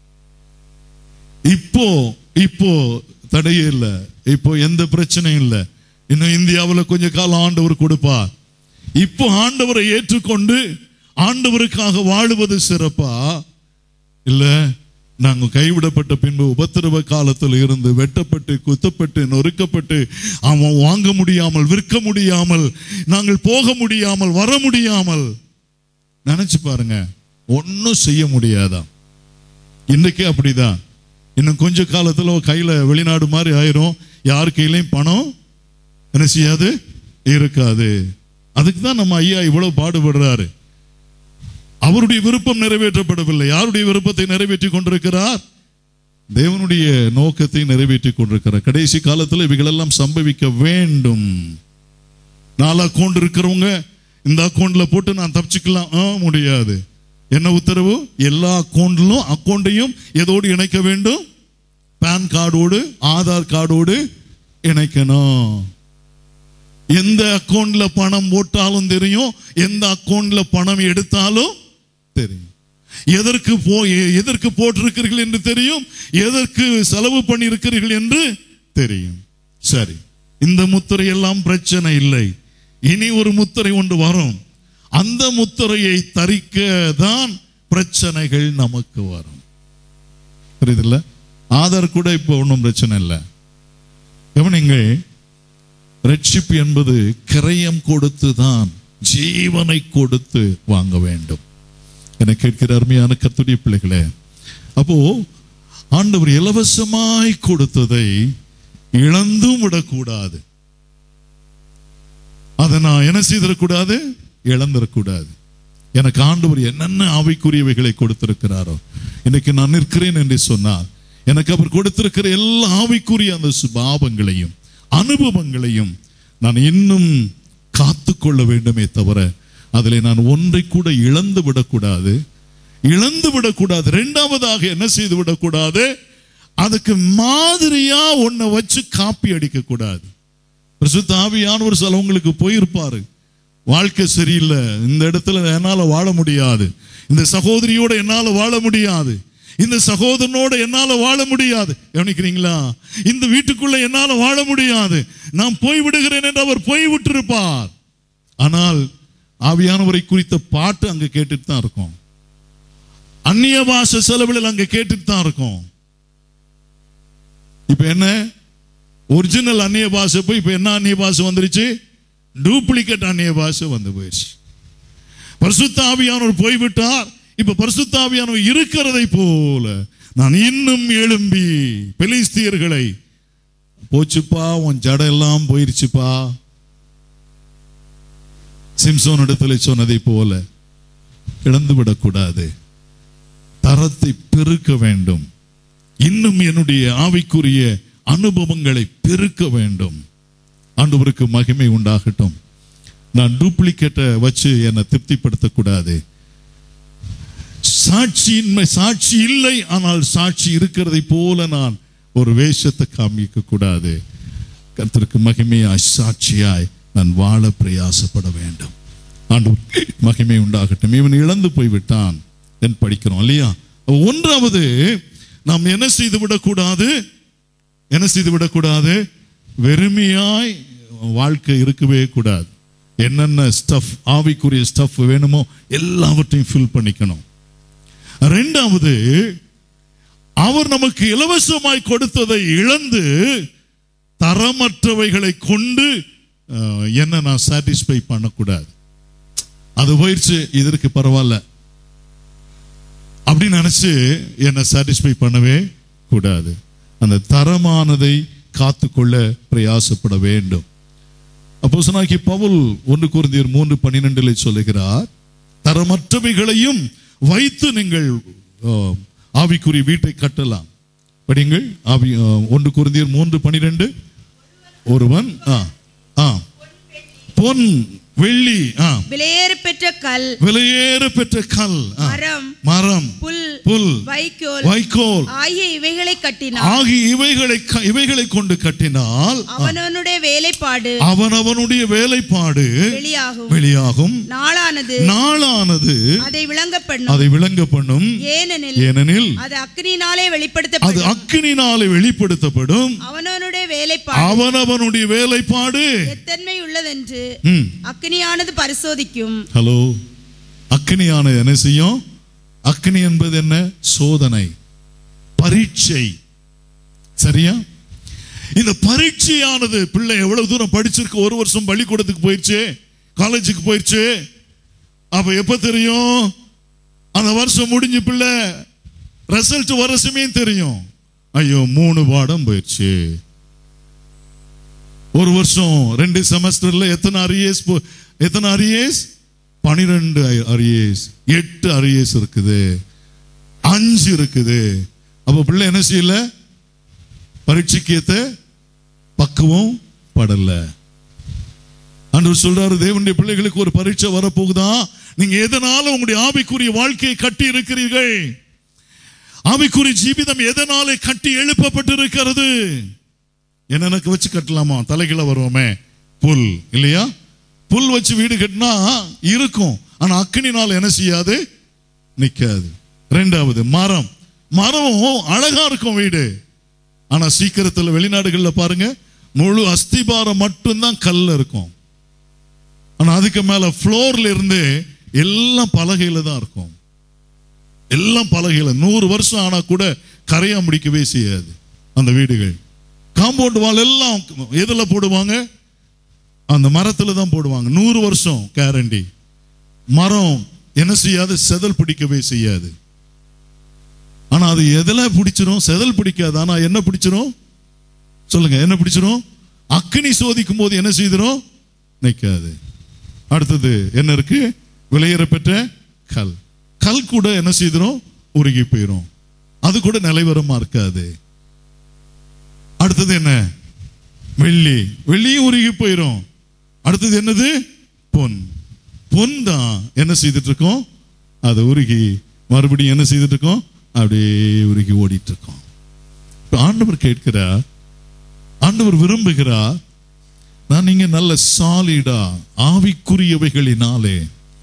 இப்போ இப்போ தடையே இல்லை இப்போ எந்த பிரச்சனையும் இல்லை இன்னும் இந்தியாவில் கொஞ்ச காலம் ஆண்டவர் கொடுப்பார் இப்போ ஆண்டவரை ஏற்றுக்கொண்டு ஆண்டவருக்காக வாழுவது சிறப்பா இல்ல நாங்கள் கைவிடப்பட்ட பின்பு உபத்திரவ காலத்தில் இருந்து வெட்டப்பட்டு குத்தப்பட்டு நொறுக்கப்பட்டு அவன் வாங்க முடியாமல் விற்க முடியாமல் நாங்கள் போக முடியாமல் வர முடியாமல் நினைச்சு பாருங்க ஒன்றும் செய்ய முடியாதான் இன்னைக்கு அப்படிதான் இன்னும் கொஞ்ச காலத்துல கையில வெளிநாடு மாதிரி ஆயிரும் யார் கையிலையும் பணம் என்ன செய்யாது இருக்காது அதுக்கு தான் நம்ம ஐயா இவ்வளவு பாடுபடுறாரு அவருடைய விருப்பம் நிறைவேற்றப்படவில்லை யாருடைய விருப்பத்தை நிறைவேற்றி கொண்டிருக்கிறார் தேவனுடைய நோக்கத்தை நிறைவேற்றி கொண்டிருக்கிறார் கடைசி காலத்தில் இவைகளெல்லாம் சம்பவிக்க வேண்டும் நாலு அக்கௌண்ட் இருக்கிறவங்க இந்த அக்கௌண்ட்ல போட்டு நான் தப்பிச்சுக்கலாம் ஆ, முடியாது என்ன உத்தரவு எல்லா அக்கௌண்ட்லும் அக்கௌண்ட்டையும் எதோடு இணைக்க வேண்டும் பேன் கார்டோடு ஆதார் கார்டோடு இணைக்கணும் எந்த அக்கௌண்ட்ல பணம் போட்டாலும் தெரியும் எந்த அக்கௌண்ட்ல பணம் எடுத்தாலும் தெரியும் எதற்கு போ எதற்கு போட்டிருக்கிறீர்கள் என்று தெரியும் எதற்கு செலவு பண்ணி இருக்கிறீர்கள் என்று தெரியும் சரி இந்த முத்திரை எல்லாம் பிரச்சனை இல்லை இனி ஒரு முத்திரை ஒன்று வரும் அந்த முத்திரையை தரிக்க தான் பிரச்சனைகள் நமக்கு வரும் புரியுதுல்ல ஆதார் கூட இப்போ ஒன்றும் பிரச்சனை இல்லை கவனிங்கள் ரட்சிப்பு என்பது கிரயம் கொடுத்து தான் ஜீவனை கொடுத்து வாங்க வேண்டும் என கேட்கிற அருமையான கத்துடைய பிள்ளைகளே அப்போ ஆண்டவர் இலவசமாய் கொடுத்ததை இழந்தும் விடக்கூடாது அதை நான் என்ன செய்திடக்கூடாது இழந்துடக்கூடாது எனக்கு ஆண்டவர் என்னென்ன ஆவிக்குரியவைகளை கொடுத்திருக்கிறாரோ இன்னைக்கு நான் நிற்கிறேன் என்று சொன்னால் எனக்கு அவர் கொடுத்திருக்கிற எல்லா ஆவிக்குரிய அந்த சுபாவங்களையும் அனுபவங்களையும் நான் இன்னும் காத்துக்கொள்ள வேண்டுமே தவிர அதில் நான் ஒன்றை கூட இழந்து விடக்கூடாது இழந்து விடக்கூடாது இரண்டாவதாக என்ன செய்து விடக்கூடாது அதுக்கு மாதிரியா ஒன்னை வச்சு காப்பி அடிக்க கூடாது பிரசுத்த ஆவியானவர் சிலவங்களுக்கு போயிருப்பாரு வாழ்க்கை சரியில்லை இந்த இடத்துல என்னால வாழ முடியாது இந்த சகோதரியோட என்னால வாழ முடியாது இந்த சகோதரனோட என்னால வாழ முடியாது கவனிக்கிறீங்களா இந்த வீட்டுக்குள்ள என்னால வாழ முடியாது நான் போய் விடுகிறேன் என்று அவர் போய் விட்டிருப்பார் ஆனால் ஆவியானவரை குறித்த பாட்டு அங்க கேட்டுட்டு தான் இருக்கும் அந்நிய பாஷை செலவில் அங்க கேட்டுட்டு தான் இருக்கும் இப்ப என்ன ஒரிஜினல் அந்நிய பாஷை போய் இப்ப என்ன அந்நிய பாஷை வந்துருச்சு டூப்ளிகேட் அந்நிய பாஷை வந்து போயிடுச்சு பரிசுத்த ஆவியானவர் போய்விட்டார் இப்ப பரிசுத்த ஆவியானவர் இருக்கிறதை போல நான் இன்னும் எழும்பி பெலிஸ்தியர்களை போச்சுப்பா உன் ஜடை எல்லாம் போயிருச்சுப்பா சிம்சோன் இடத்துல சொன்னதை போல இழந்து விடக்கூடாது தரத்தை பெருக்க வேண்டும் இன்னும் என்னுடைய ஆவிக்குரிய அனுபவங்களை பெருக்க வேண்டும் ஆண்டவருக்கு மகிமை உண்டாகட்டும் நான் டூப்ளிகேட்டை வச்சு என்னை திருப்திப்படுத்தக்கூடாது சாட்சியின்மை சாட்சி இல்லை ஆனால் சாட்சி இருக்கிறதை போல நான் ஒரு வேஷத்தை காமிக்க கூடாது கர்த்தருக்கு மகிமையாய் சாட்சியாய் நான் வாழ பிரயாசப்பட வேண்டும் ஆண்டவருக்கு மகிமை உண்டாகட்டும் இவன் இழந்து போய்விட்டான் என்று படிக்கிறோம் இல்லையா ஒன்றாவது நாம் என்ன செய்து விடக்கூடாது என்ன செய்து விடக்கூடாது வெறுமையாய் வாழ்க்கை இருக்கவே கூடாது என்னென்ன ஸ்டஃப் ஆவிக்குரிய ஸ்டஃப் வேணுமோ எல்லாவற்றையும் ஃபில் பண்ணிக்கணும் ரெண்டாவது அவர் நமக்கு இலவசமாய் கொடுத்ததை இழந்து தர தரமற்றவைகளை கொண்டு அஹ், என்ன நான் சாட்டிஸ்ஃபை பண்ணக்கூடாது அது போயிடுச்சு இதற்கு பரவாயில்ல அப்படின்னு நினைச்சு என்னை சாட்டிஸ்ஃபை பண்ணவே கூடாது அந்த தரமானதை காத்துக்கொள்ள பிரயாசப்பட வேண்டும் அப்போஸ்தலனாகிய பவுல் ஒன்று குருந்தியர் மூன்று பன்னிரெண்டில் சொல்லுகிறார் தரமற்றவைகளையும் வைத்து நீங்கள் ஆ, ஆவிக்குரிய வீட்டை கட்டலாம் படிங்கள் ஆவி ஆ, ஒன்று குருந்தியர் மூன்று பன்னிரெண்டு ஒருவன் ஆ ஆ பொன் வெள்ளி ஆ விலையேறு பெற்ற கல் விலையேற பெற்ற கல் ஆ, மரம் மரம் புல் புல் வைக்கோல் வைக்கோல் ஆகிய இவைகளை கட்டினான் ஆகிய இவைகளை க- இவைகளை கொண்டு கட்டினால் அவனவனுடைய வேலைப்பாடு அவனவனுடைய வேலைப்பாடு வெளியாகும் வெளியாகும் நாளானது நாளானது அதை விளங்க பண்ணும் அதை விளங்க பண்ணும் ஏனெனில் ஏனெனில் அது அக்கினினாலே அது வெளிப்படுத்தப்படும் அக்கினினாலே வெளிப்படுத்தப்படும் அவனவனுடைய வேலைப்பாடு அவனவனுடைய வேலைப்பாடு எத்தன்மை உள்ளதென்று ம் அக்கினியானது பரிசோதிக்கும் ஹலோ அக்னியான என்ன செய்யும் அக்னி என்பது என்ன சோதனை பரீட்சை சரியா இந்த பரீட்சையானது பிள்ளை எவ்வளவு தூரம் படிச்சிருக்கு ஒரு வருஷம் பள்ளிக்கூடத்துக்கு போயிடுச்சு காலேஜுக்கு போயிடுச்சு அப்ப எப்ப தெரியும் அந்த வருஷம் முடிஞ்சு பிள்ளை ரிசல்ட் வருஷமே தெரியும் ஐயோ மூணு பாடம் போயிடுச்சு ஒரு வருஷம் ரெண்டு செமஸ்டர்ல எத்தனை அரியேஸ் எத்தனை அரியேஸ் பனிரெண்டு அரியேஸ் எட்டு அரியேஸ் இருக்குது அஞ்சு இருக்குது அப்ப பிள்ளை என்ன செய்யல பரீட்சைக்கு ஏத்த பக்குவம் படல அன்று சொல்றாரு தேவனுடைய பிள்ளைகளுக்கு ஒரு பரீட்சை வரப்போகுதா நீங்க எதனால உங்களுடைய ஆவிக்குரிய வாழ்க்கையை கட்டி இருக்கிறீர்கள் ஆவிக்குரிய ஜீவிதம் எதனாலே கட்டி எழுப்பப்பட்டிருக்கிறது என்ன எனக்கு வச்சு கட்டலாமா தலைகீழ வருவோமே புல் இல்லையா புல் வச்சு வீடு கட்டினா இருக்கும் ஆனா அக்கினினால் என்ன செய்யாது நிக்காது ரெண்டாவது மரம் மரம் அழகா இருக்கும் வீடு ஆனா சீக்கிரத்துல வெளிநாடுகள்ல பாருங்க முழு அஸ்திபாரம் மட்டும்தான் கல்ல இருக்கும் ஆனா அதுக்கு மேல ஃப்ளோர்ல இருந்து எல்லாம் பலகையில தான் இருக்கும் எல்லாம் பலகையில நூறு வருஷம் ஆனா கூட கரையா முடிக்கவே செய்யாது அந்த வீடுகள் காம்பவுண்ட் வால் எல்லாம் எதுல போடுவாங்க அந்த மரத்துல தான் போடுவாங்க நூறு வருஷம் கேரண்டி மரம் என்ன செய்யாது செதல் பிடிக்கவே செய்யாது ஆனா அது எதுல பிடிச்சிரும் செதல் பிடிக்காது ஆனா என்ன பிடிச்சிரும் சொல்லுங்க என்ன பிடிச்சிரும் அக்கினி சோதிக்கும் போது என்ன செய்திரும் நிக்காது அடுத்தது என்ன இருக்கு விலையேற பெற்ற கல் கல் கூட என்ன செய்திரும் உருகி போயிரும் அது கூட நிலைவரமா இருக்காது அடுத்தது என்ன வெள்ளி வெள்ளியும் உருகி போயிரும் அடுத்தது என்னது பொன் பொன் தான் என்ன செய்துட்டு இருக்கோம் அது உருகி மறுபடியும் என்ன செய்துட்டு இருக்கோம் அப்படியே உருகி ஓடிட்டு இருக்கோம் இப்ப ஆண்டவர் கேட்கிறார் ஆண்டவர் விரும்புகிறார் நான் நீங்க நல்ல சாலிடா ஆவிக்குரியவைகளினாலே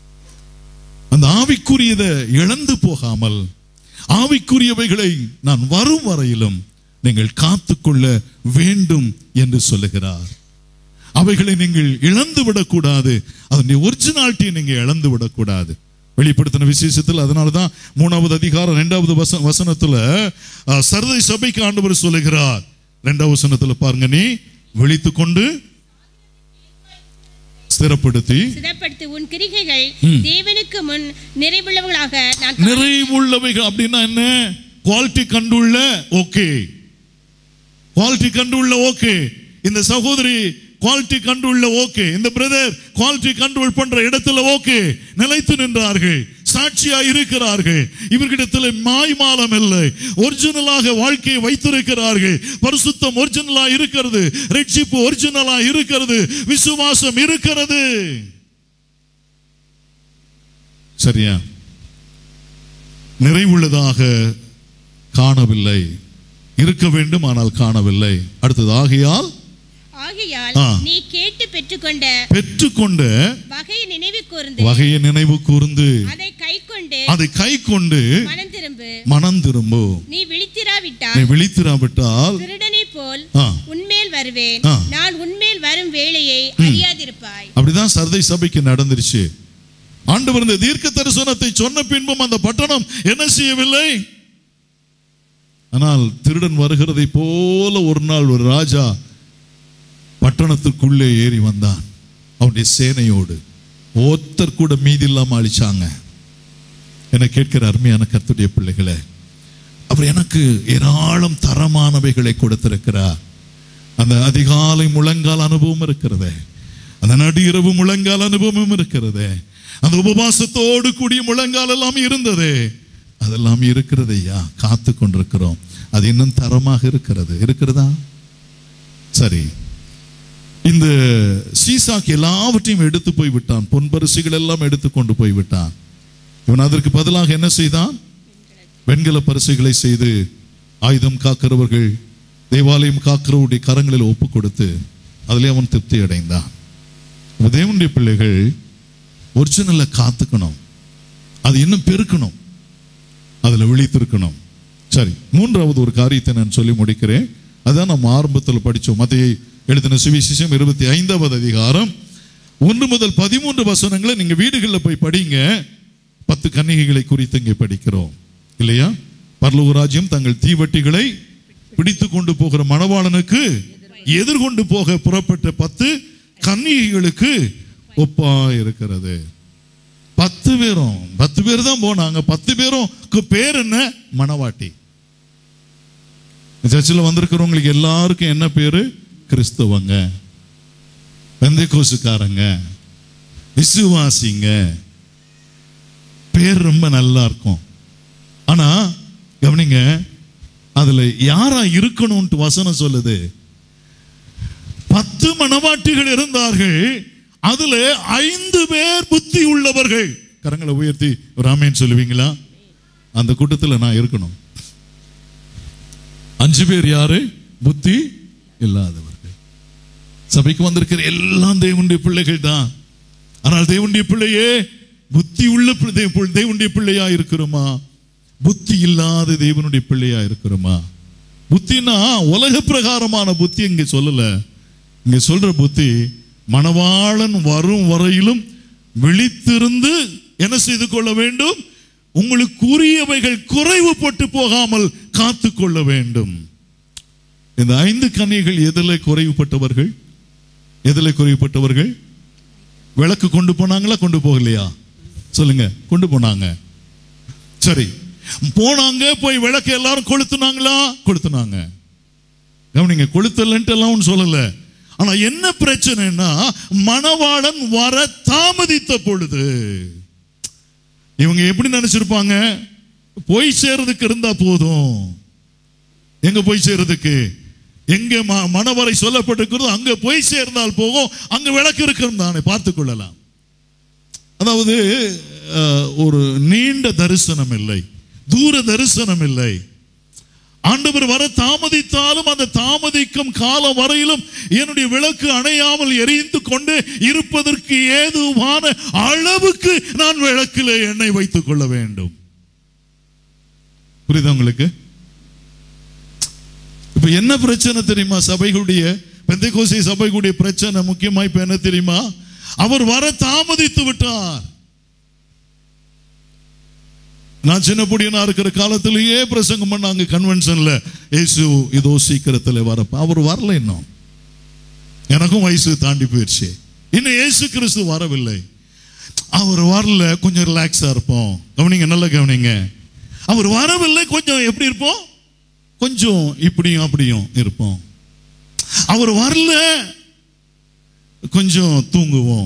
அந்த ஆவிக்குரியதை இழந்து போகாமல் ஆவிக்குரியவைகளை நான் வரும் வரையிலும் நீங்கள் காத்துக்கொள்ள வேண்டும் என்று சொல்லுகிறார் அவைகளை நீங்கள் இழந்து விடக்கூடாது அதனுடைய ஒரிஜினாலிட்டியை நீங்க இழந்து விடக்கூடாது வெளிப்படுத்தின விசேஷத்தில் அதனாலதான் மூணாவது அதிகாரம் இரண்டாவது வச வசனத்துல அஹ், சர்தை சபைக்கு ஆண்டவர் சொல்லுகிறார் இரண்டாவது வசனத்துல பாருங்க நீ விழித்துக் கொண்டு ஸ்திரப்படுத்தி சிதப்படுத்தி உன் கிரிகைகள் ம். தேவனுக்கு முன் நிறைவுள்ளவர்களாக நான் நிறைவுள்ளவைகள் அப்படின்னா என்ன குவாலிட்டி கண்டுள்ள ஓகே குவாலிட்டி கண்டுள்ள ஓகே இந்த சகோதரி குவாலிட்டி கண்டுள்ள ஓகே இந்த பிரதர் குவாலிட்டி கண்ட்ரோல் பண்ற இடத்துல ஓகே நிலைத்து நின்றார்கள் சாட்சியா இருக்கிறார்கள் இவர்களிடத்தில் மாய்மாலம் இல்லை ஒரிஜினலாக வாழ்க்கையை வைத்திருக்கிறார்கள் பரிசுத்தம் ஒரிஜினலா இருக்கிறது ரட்சிப்பு ஒரிஜினலா இருக்கிறது விசுவாசம் இருக்கிறது சரியா நிறைவுள்ளதாக காணவில்லை இருக்க வேண்டும் ஆனால் காணவில்லை அடுத்தது ஆகையால் ஆகையால் ஆ. நீ கேட்டு பெற்றுக்கொண்ட பெற்றுக்கொண்ட வகையை நினைவு கூர்ந்து வகையை நினைவு கூர்ந்து அதை கைக்கொண்டு அதை கை கொண்டு மனம் திரும்பு மனம் திரும்பு நீ நீ விழித்திராவிட்டால் விழித்திராவிட்டால் திருடனை போல் ஆ, உன்மேல் வருவேன் ஆ. நான் உன்மேல் வரும் வேளையை அறியாதிருப்பாய் அப்படிதான் சர்தை சபைக்கு நடந்துருச்சு ஆண்டவர் இந்த தீர்க்க தரிசனத்தை சொன்ன பின்பும் அந்த பட்டணம் என்ன செய்யவில்லை ஆனால் திருடன் வருகிறதை போல ஒரு நாள் ஒரு ராஜா பட்டணத்துக்குள்ளே ஏறி வந்தான் அவனுடைய சேனையோடு ஒருத்தர் கூட மீதி இல்லாம அழிச்சாங்க என கேட்கிற அருமையான கர்த்தருடைய பிள்ளைகளே அவர் எனக்கு ஏராளம் தரமானவைகளை கொடுத்திருக்கிறார் அந்த அதிகாலை முழங்கால் அனுபவம் இருக்கிறதே அந்த நடு இரவு முழங்கால் அனுபவமும் இருக்கிறதே அந்த உபவாசத்தோடு கூடிய முழங்கால் எல்லாம் இருந்ததே அதெல்லாம் இருக்கிறது ஐயா காத்து கொண்டிருக்கிறோம் அது இன்னும் தரமாக இருக்கிறது இருக்கிறதா சரி இந்த சீசாக்கு எல்லாவற்றையும் எடுத்து போய் விட்டான் பொன்பரிசுகள் எல்லாம் எடுத்து கொண்டு போய் விட்டான் இவன் அதற்கு பதிலாக என்ன செய்தான் வெண்கல பரிசுகளை செய்து ஆயுதம் காக்கிறவர்கள் தேவாலயம் காக்கிறவருடைய கரங்களில் ஒப்பு கொடுத்து அதிலே அவன் திருப்தி அடைந்தான் அப்ப தேவனுடைய பிள்ளைகள் ஒரிஜினலை காத்துக்கணும் அது இன்னும் பெருக்கணும் அதுல விழித்திருக்கணும் சரி மூன்றாவது ஒரு காரியத்தை நான் சொல்லி முடிக்கிறேன் அதான் நம்ம ஆரம்பத்தில் படிச்சோம் மத்திய எழுதின சுவிசேஷம் இருபத்தி ஐந்தாவது அதிகாரம் ஒன்று முதல் பதிமூன்று வசனங்களை நீங்க வீடுகளில் போய் படிங்க பத்து கன்னிகைகளை குறித்து இங்கே படிக்கிறோம் இல்லையா பரலோக ராஜ்யம் தங்கள் தீவட்டிகளை பிடித்து கொண்டு போகிற மணவாளனுக்கு எதிர்கொண்டு போக புறப்பட்ட பத்து கன்னிகைகளுக்கு ஒப்பா இருக்கிறது பத்து பேரும் பத்து பேர் தான் போனாங்க பத்து பேரும் பேர் என்ன மணவாட்டி சர்ச்சில் வந்திருக்கிறவங்களுக்கு எல்லாருக்கும் என்ன பேரு கிறிஸ்தவங்க வெந்தைக்கோசுக்காரங்க விசுவாசிங்க பேர் ரொம்ப நல்லா இருக்கும் ஆனா கவனிங்க அதுல யாரா இருக்கணும்ட்டு வசனம் சொல்லுது பத்து மணவாட்டிகள் இருந்தார்கள் அதுல ஐந்து பேர் புத்தி உள்ளவர்கள் கரங்களை உயர்த்தி ராமேன் சொல்லுவீங்களா அந்த கூட்டத்துல நான் இருக்கணும் அஞ்சு பேர் யாரு புத்தி இல்லாதவர்கள் சபைக்கு வந்திருக்கிற எல்லாம் தேவனுடைய பிள்ளைகள் தான் ஆனால் தேவனுடைய பிள்ளையே புத்தி உள்ள பிள்ளை- தேவ- தேவனுடைய பிள்ளையா இருக்கிறோமா புத்தி இல்லாத தேவனுடைய பிள்ளையா இருக்கிறோமா புத்தினா உலக பிரகாரமான புத்தி இங்க சொல்லல இங்க சொல்ற புத்தி மணவாளன் வரும் வரையிலும் விழித்திருந்து என்ன செய்து கொள்ள வேண்டும் உங்களுக்கு உரியவைகள் குறைவுபட்டு போகாமல் காத்து கொள்ள வேண்டும் இந்த ஐந்து கன்னிகள் எதில் குறைவுபட்டவர்கள் எதில் குறைவுபட்டவர்கள் விளக்கு கொண்டு போனாங்களா கொண்டு போகலையா சொல்லுங்க கொண்டு போனாங்க சரி போனாங்க போய் விளக்கு எல்லாரும் கொளுத்துனாங்களா கொளுத்துனாங்க கவனிங்க கொளுத்தலன்ட்டு எல்லாம் ஒண்ணும் சொல்லல ஆனா என்ன பிரச்சனைன்னா மணவாளன் வர தாமதித்த பொழுது இவங்க எப்படி நினைச்சிருப்பாங்க போய் சேர்றதுக்கு இருந்தா போதும் எங்க போய் சேர்றதுக்கு எங்க ம- மணவரை சொல்லப்பட்டிருக்கிறதோ அங்க போய் சேர்ந்தால் போகும் அங்க விளக்கு இருக்கிறது தானே பார்த்துக் கொள்ளலாம் அதாவது அஹ், ஒரு நீண்ட தரிசனம் இல்லை தூர தரிசனம் இல்லை ஆண்டவர் வர தாமதித்தாலும் அந்த தாமதிக்கும் காலம் வரையிலும் என்னுடைய விளக்கு அணையாமல் எரிந்து கொண்டு இருப்பதற்கு ஏதுவான அளவுக்கு நான் விளக்கில் எண்ணெய் வைத்துக் கொள்ள வேண்டும் புரியுதா உங்களுக்கு இப்ப என்ன பிரச்சனை தெரியுமா சபைகளுடைய பெந்தைக்கோசை சபைகளுடைய பிரச்சனை முக்கியமா இப்ப என்ன தெரியுமா அவர் வர தாமதித்து விட்டார் நான் சின்ன பொடியனா இருக்கிற காலத்திலேயே பிரசங்கம் பண்ணாங்க கன்வென்ஷன்ல இயேசு இதோ சீக்கிரத்தில் வரப்ப அவர் வரல இன்னும் எனக்கும் வயசு தாண்டி போயிடுச்சு இன்னும் இயேசு கிறிஸ்து வரவில்லை அவர் வரல கொஞ்சம் ரிலாக்ஸா இருப்போம் கவனிங்க நல்ல கவனிங்க அவர் வரவில்லை கொஞ்சம் எப்படி இருப்போம் கொஞ்சம் இப்படியும் அப்படியும் இருப்போம் அவர் வரல கொஞ்சம் தூங்குவோம்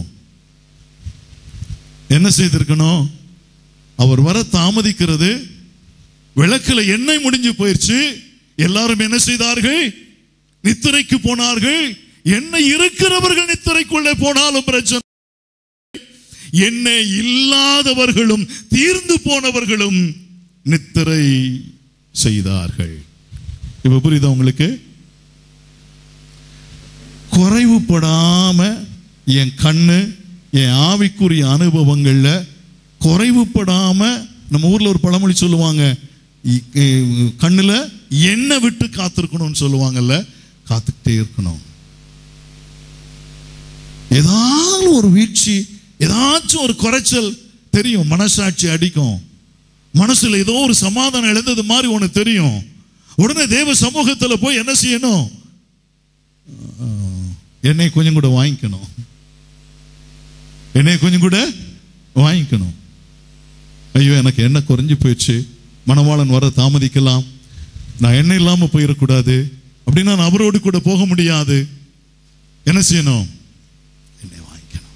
என்ன செய்திருக்கணும் அவர் வர தாமதிக்கிறது விளக்குல எண்ணெய் முடிஞ்சு போயிருச்சு எல்லாரும் என்ன செய்தார்கள் நித்திரைக்கு போனார்கள் எண்ணெய் இருக்கிறவர்கள் நித்திரைக்குள்ளே போனாலும் பிரச்சனை எண்ணெய் இல்லாதவர்களும் தீர்ந்து போனவர்களும் நித்திரை செய்தார்கள் இப்ப புரியுதா உங்களுக்கு குறைவுபடாம என் கண்ணு என் ஆவிக்குரிய அனுபவங்கள்ல குறைவுபடாம நம்ம ஊர்ல ஒரு பழமொழி சொல்லுவாங்க இ- இ- கண்ணுல எண்ணெய் விட்டு காத்திருக்கணும்னு சொல்லுவாங்கல்ல காத்துக்கிட்டே இருக்கணும் ஏதாவது ஒரு வீழ்ச்சி ஏதாச்சும் ஒரு குறைச்சல் தெரியும் மனசாட்சி அடிக்கும் மனசுல ஏதோ ஒரு சமாதானம் இழந்தது மாதிரி ஒண்ணு தெரியும் உடனே தேவ சமூகத்துல போய் என்ன செய்யணும் ஆஹ், என்னை கொஞ்சம் கூட வாங்கிக்கணும் என்னை கொஞ்சம் கூட வாங்கிக்கணும் ஐயோ எனக்கு எண்ணெய் குறைஞ்சு போயிடுச்சு மணவாளன் வர தாமதிக்கலாம் நான் எண்ணெய் இல்லாம போயிடக்கூடாது அப்படின்னா நான் அவரோடு கூட போக முடியாது என்ன செய்யணும் என்னை வாங்கிக்கணும்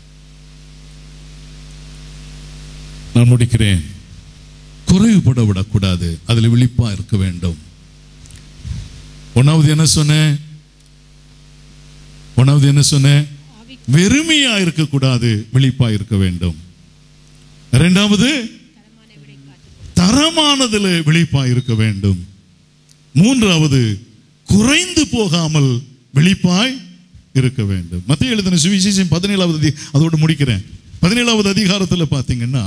நான் முடிக்கிறேன் குறைவுபட விடக்கூடாது அதில் விழிப்பா இருக்க வேண்டும் ஒன்னாவது என்ன சொன்னேன் ஒன்னாவது என்ன சொன்னேன் வெறுமையா இருக்கக்கூடாது விழிப்பா இருக்க வேண்டும் இரண்டாவது தரமானதுல விழிப்பா இருக்க வேண்டும் மூன்றாவது குறைந்து போகாமல் விழிப்பாய் இருக்க வேண்டும் மத்திய எழுதின சுவிசேஷம் பதினேழாவது அதி- அதோடு முடிக்கிறேன் பதினேழாவது அதிகாரத்துல பாத்தீங்கன்னா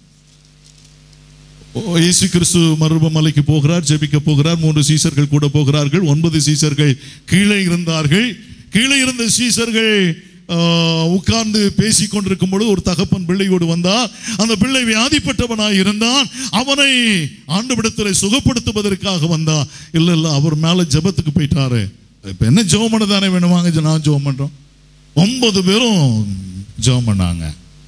ஓ, இயேசு கிறிஸ்து மருபமலைக்கு போகிறார் ஜெபிக்க போகிறார் மூன்று சீசர்கள் கூட போகிறார்கள் ஒன்பது சீசர்கள் கீழே இருந்தார்கள் கீழே இருந்த சீசர்கள் ஆ, உட்கார்ந்து பேசிக் கொண்டிருக்கும் பொழுது ஒரு தகப்பன் பிள்ளையோடு வந்தார் அந்த பிள்ளை வியாதிப்பட்டவனாய் இருந்தான் அவனை ஆண்டுபிடத்தில் சுகப்படுத்துவதற்காக வந்தான் இல்ல இல்ல அவர் மேல ஜெபத்துக்கு போயிட்டாரு இப்ப என்ன ஜெபம் பண்ண தானே வேணுமாங்க நான் ஜெபம் பண்றோம் ஒன்பது பேரும் ஜெபம் பண்ணாங்க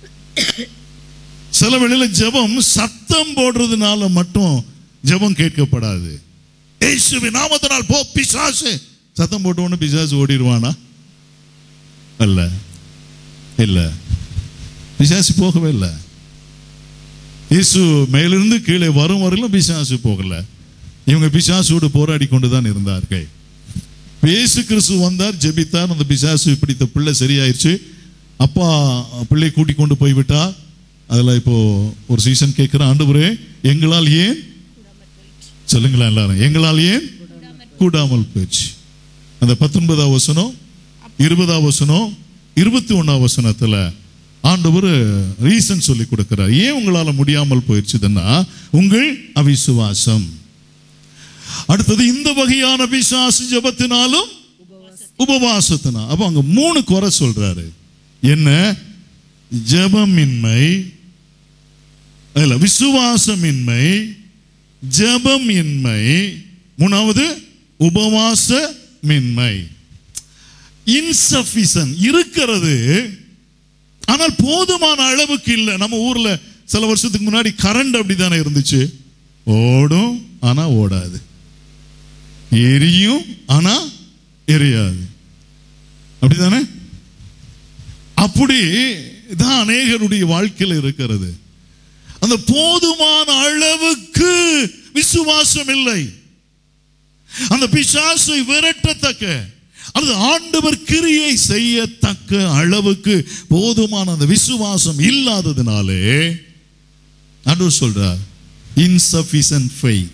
சில வேளையில ஜெபம் சத்தம் போடுறதுனால மட்டும் ஜெபம் கேட்கப்படாது இயேசுவின் நாமத்தினால் போ பிசாசு சத்தம் போட்ட உடனே பிசாசு ஓடிடுவானா அல்ல இல்ல பிசாசு போகவே இல்லை இயேசு மேலிருந்து கீழே வரும் வரையிலும் பிசாசு போகல இவங்க பிசாசோடு போராடி கொண்டுதான் இருந்தார்கள் இயேசு கிறிஸ்து வந்தார் ஜெபித்தார் அந்த பிசாசு பிடித்த பிள்ளை சரியாயிருச்சு அப்பா பிள்ளை கூட்டி கொண்டு போய்விட்டார் அதுல இப்போ ஒரு சீசன் கேட்கிற ஆண்டவரே எங்களால் ஏன் சொல்லுங்களா எல்லாரும் எங்களால் ஏன் கூடாமல் போயிடுச்சு அந்த பத்தொன்பதாம் வசனம் இருபதாம் வசனம் இருபத்தி ஒன்னாம் வசனத்துல ஆண்டவர் ரீசன் சொல்லி கொடுக்கிறார் ஏன் உங்களால முடியாமல் போயிடுச்சுதுன்னா உங்கள் அவிசுவாசம் அடுத்தது இந்த வகையான பிசாசு ஜெபத்தினாலும் உபவாசத்தினா அப்ப அங்க மூணு குறை சொல்றாரு என்ன ஜெபமின்மை இல்ல விசுவாசமின்மை ஜெபமின்மை மூணாவது உபவாசமின்மை இன்சபிஷன் இருக்கிறது ஆனால் போதுமான அளவுக்கு இல்லை நம்ம ஊர்ல சில வருஷத்துக்கு முன்னாடி கரண்ட் அப்படிதானே இருந்துச்சு ஓடும் ஆனா ஓடாது எரியும் ஆனா எரியாது அப்படிதானே அப்படி தான் அநேகருடைய வாழ்க்கையில் இருக்கிறது அந்த போதுமான அளவுக்கு விசுவாசம் இல்லை அந்த பிசாசை விரட்டத்தக்க அல்லது ஆண்டவர் கிரியை செய்யத்தக்க அளவுக்கு போதுமான அந்த விசுவாசம் இல்லாததினாலே ஆண்டவர் சொல்றார் இன்சபிஷன்ட் ஃபெய்த்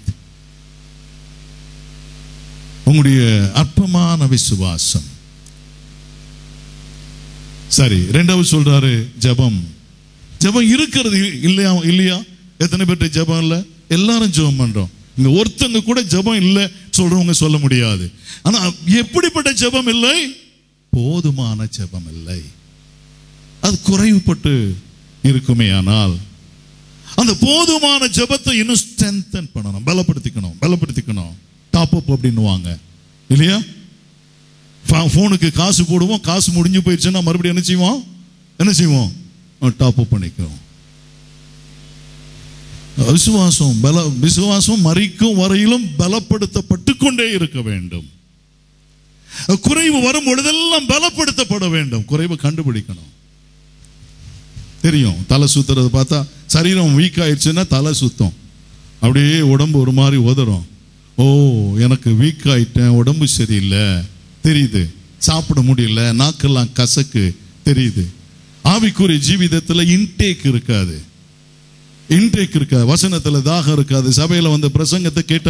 உங்களுடைய அற்பமான விசுவாசம் சரி ரெண்டாவது சொல்றாரு ஜெபம் ஜெபம் இருக்கிறது இல்லையா இல்லையா எத்தனை பேர்ட்ட ஜெபம் இல்ல எல்லாரும் ஜெபம் பண்றோம் இங்க ஒருத்தங்க கூட ஜெபம் இல்லை சொல்றவங்க சொல்ல முடியாது ஆனா எப்படிப்பட்ட ஜெபம் இல்லை போதுமான ஜெபம் இல்லை அது குறைவுபட்டு இருக்குமே ஆனால் அந்த போதுமான ஜெபத்தை இன்னும் ஸ்ட்ரென்தன் பண்ணணும் பலப்படுத்திக்கணும் பலப்படுத்திக்கணும் டாப் அப் அப்படின்னுவாங்க இல்லையா ஃபோனுக்கு காசு போடுவோம் காசு முடிஞ்சு போயிடுச்சுன்னா மறுபடியும் என்ன செய்வோம் என்ன செய்வோம் டாப் அப் பண்ணிக்கிறோம் விசுவாசம் பல விசுவாசம் மறிக்கும் வரையிலும் பலப்படுத்தப்பட்டு கொண்டே இருக்க வேண்டும் குறைவு வரும் பொழுதெல்லாம் பலப்படுத்தப்பட வேண்டும் குறைவு கண்டுபிடிக்கணும் தெரியும் தலை சுத்துறது பார்த்தா சரீரம் வீக் ஆயிடுச்சுன்னா தலை சுத்தம் அப்படியே உடம்பு ஒரு மாதிரி உதறும் ஓ எனக்கு வீக் ஆயிட்டேன் உடம்பு சரியில்லை தெரியுது சாப்பிட முடியல நாக்கெல்லாம் கசக்கு தெரியுது ஆவிக்குரிய ஜீவிதத்துல இன்டேக் இருக்காது இன்டேக் இருக்காது வசனத்துல தாகம் இருக்காது சபையில வந்து பிரசங்கத்தை கேட்டா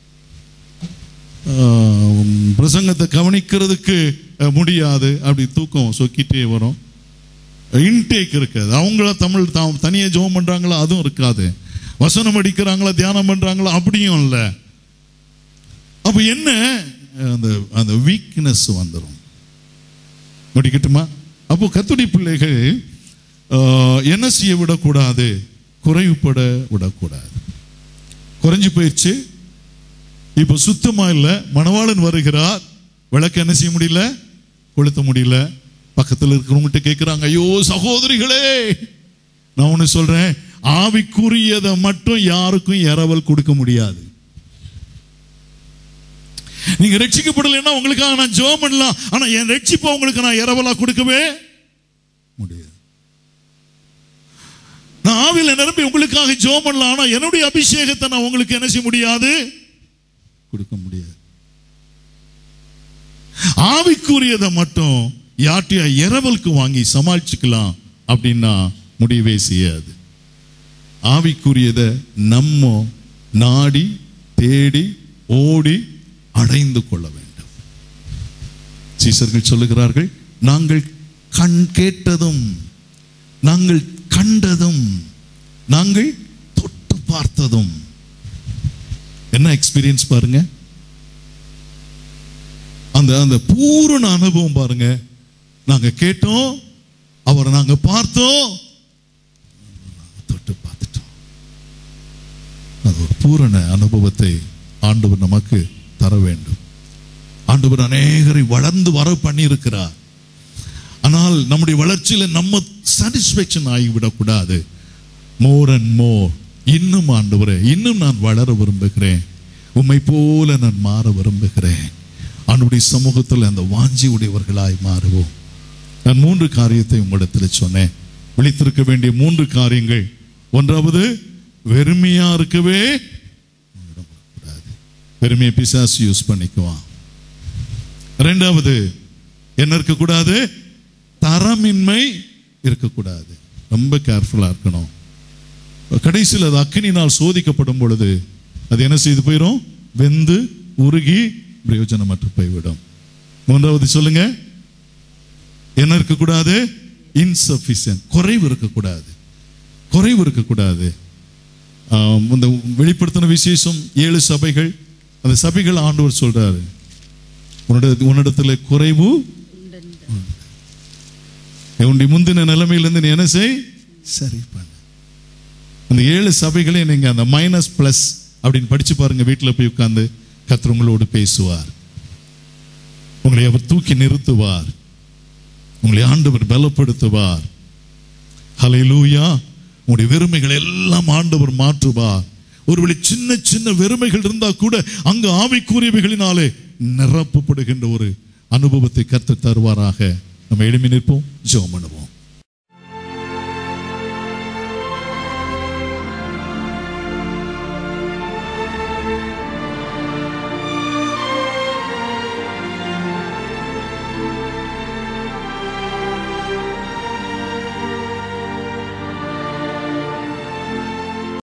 ஆஹ், பிரசங்கத்தை கவனிக்கிறதுக்கு அஹ், முடியாது அப்படி தூக்கம் சொக்கிட்டே வரும் இன்டேக் இருக்காது அவங்கள தமிழ் தாம் தனியாக ஜெபம் பண்றாங்களா அதுவும் இருக்காது வசனம் அடிக்கிறாங்களா தியானம் பண்றாங்களா அப்படியும் இல்லை அப்ப என்ன அந்த அந்த வீக்னஸ் வந்துடும் முடிக்கட்டுமா அப்போ கத்துடி பிள்ளைகள் ஆஹ், என்ன செய்ய விடக்கூடாது குறைவுபட விடக்கூடாது குறைஞ்சு போயிடுச்சு இப்போ சுத்தமா இல்லை மணவாளன் வருகிறார் விளக்கு என்ன செய்ய முடியல கொளுத்த முடியல பக்கத்தில் இருக்கிறவங்ககிட்ட கேட்குறாங்க ஐயோ சகோதரிகளே நான் ஒன்று சொல்றேன் ஆவிக்குரியதை மட்டும் யாருக்கும் இரவல் கொடுக்க முடியாது நீங்க ரட்சிக்கப்படலைன்னா உங்களுக்காக நான் ஜெபம் பண்ணலாம் ஆனா என் ரட்சிப்பை உங்களுக்கு நான் இரவலா கொடுக்கவே முடியாது நான் ஆவில நிரம்பி உங்களுக்காக ஜெபம் பண்ணலாம் ஆனா என்னுடைய அபிஷேகத்தை நான் உங்களுக்கு என்ன செய்ய முடியாது கொடுக்க முடியாது ஆவிக்குரியதை மட்டும் யார்ட்டையா இரவலுக்கு வாங்கி சமாளிச்சுக்கலாம் அப்படின்னா முடியவே செய்யாது ஆவிக்குரியதை நம்ம நாடி தேடி ஓடி அடைந்து கொள்ள வேண்டும் சீசர்கள் சொல்லுகிறார்கள் நாங்கள் கண் கேட்டதும் நாங்கள் கண்டதும் நாங்கள் தொட்டு பார்த்ததும் என்ன எக்ஸ்பீரியன்ஸ் பாருங்க அந்த அந்த பூரண அனுபவம் பாருங்க நாங்க கேட்டோம் அவரை நாங்க பார்த்தோம் தொட்டு பார்த்துட்டோம் அது ஒரு பூரண அனுபவத்தை ஆண்டவர் நமக்கு தர வேண்டும் ஆண்டவர் அநேகரை வளர்ந்து வர பண்ணி இருக்கிறார் ஆனால் நம்முடைய வளர்ச்சியில நம்ம சாட்டிஸ்பேக்ஷன் ஆகிவிடக்கூடாது மோர் அண்ட் மோர் இன்னும் ஆண்டவரே இன்னும் நான் வளர விரும்புகிறேன் உம்மை போல நான் மாற விரும்புகிறேன் ஆண்டுடைய சமூகத்தில் அந்த வாஞ்சி உடையவர்களாய் மாறுவோம் நான் மூன்று காரியத்தை உங்களிடத்தில் சொன்னேன் விழித்திருக்க வேண்டிய மூன்று காரியங்கள் ஒன்றாவது வெறுமையா இருக்கவே கூடாது வெறுமையை பிசாசு யூஸ் பண்ணிக்குவான் ரெண்டாவது என்ன இருக்கக்கூடாது தரமின்மை இருக்கக்கூடாது ரொம்ப கேர்ஃபுல்லா இருக்கணும் கடைசியில் அது அக்கினினால் சோதிக்கப்படும் பொழுது அது என்ன செய்து போயிடும் வெந்து உருகி பிரயோஜனமற்று போய்விடும் மூன்றாவது சொல்லுங்க என்ன இருக்கக்கூடாது இன்சஃபிஷியன்ட் குறைவு இருக்கக்கூடாது குறைவு இருக்கக்கூடாது ஆம், இந்த வெளிப்படுத்தின விசேஷம் ஏழு சபைகள் அந்த சபைகள் ஆண்டவர் சொல்றாரு உன்னோட உன்னிடத்துல குறைவு உன்னுடைய முந்தின நிலைமையிலிருந்து நீ என்ன செய் சரி பண்ணு அந்த ஏழு சபைகளே நீங்க அந்த மைனஸ் பிளஸ் அப்படின்னு படிச்சு பாருங்க வீட்டில் போய் உட்கார்ந்து கர்த்தர் உங்களோடு பேசுவார் உங்களை அவர் தூக்கி நிறுத்துவார் உங்களை ஆண்டவர் பலப்படுத்துவார் ஹalleluya உங்களுடைய வெறுமைகள் எல்லாம் ஆண்டவர் மாற்றுவார் ஒருவேளை சின்ன சின்ன வெறுமைகள் இருந்தா கூட அங்கு ஆவிக்குரியவைகளினாலே நிரப்பப்படுகின்ற ஒரு அனுபவத்தை கர்த்தர் தருவாராக நம்ம எழுமி நிற்போம் ஜெபம் பண்ணுவோம்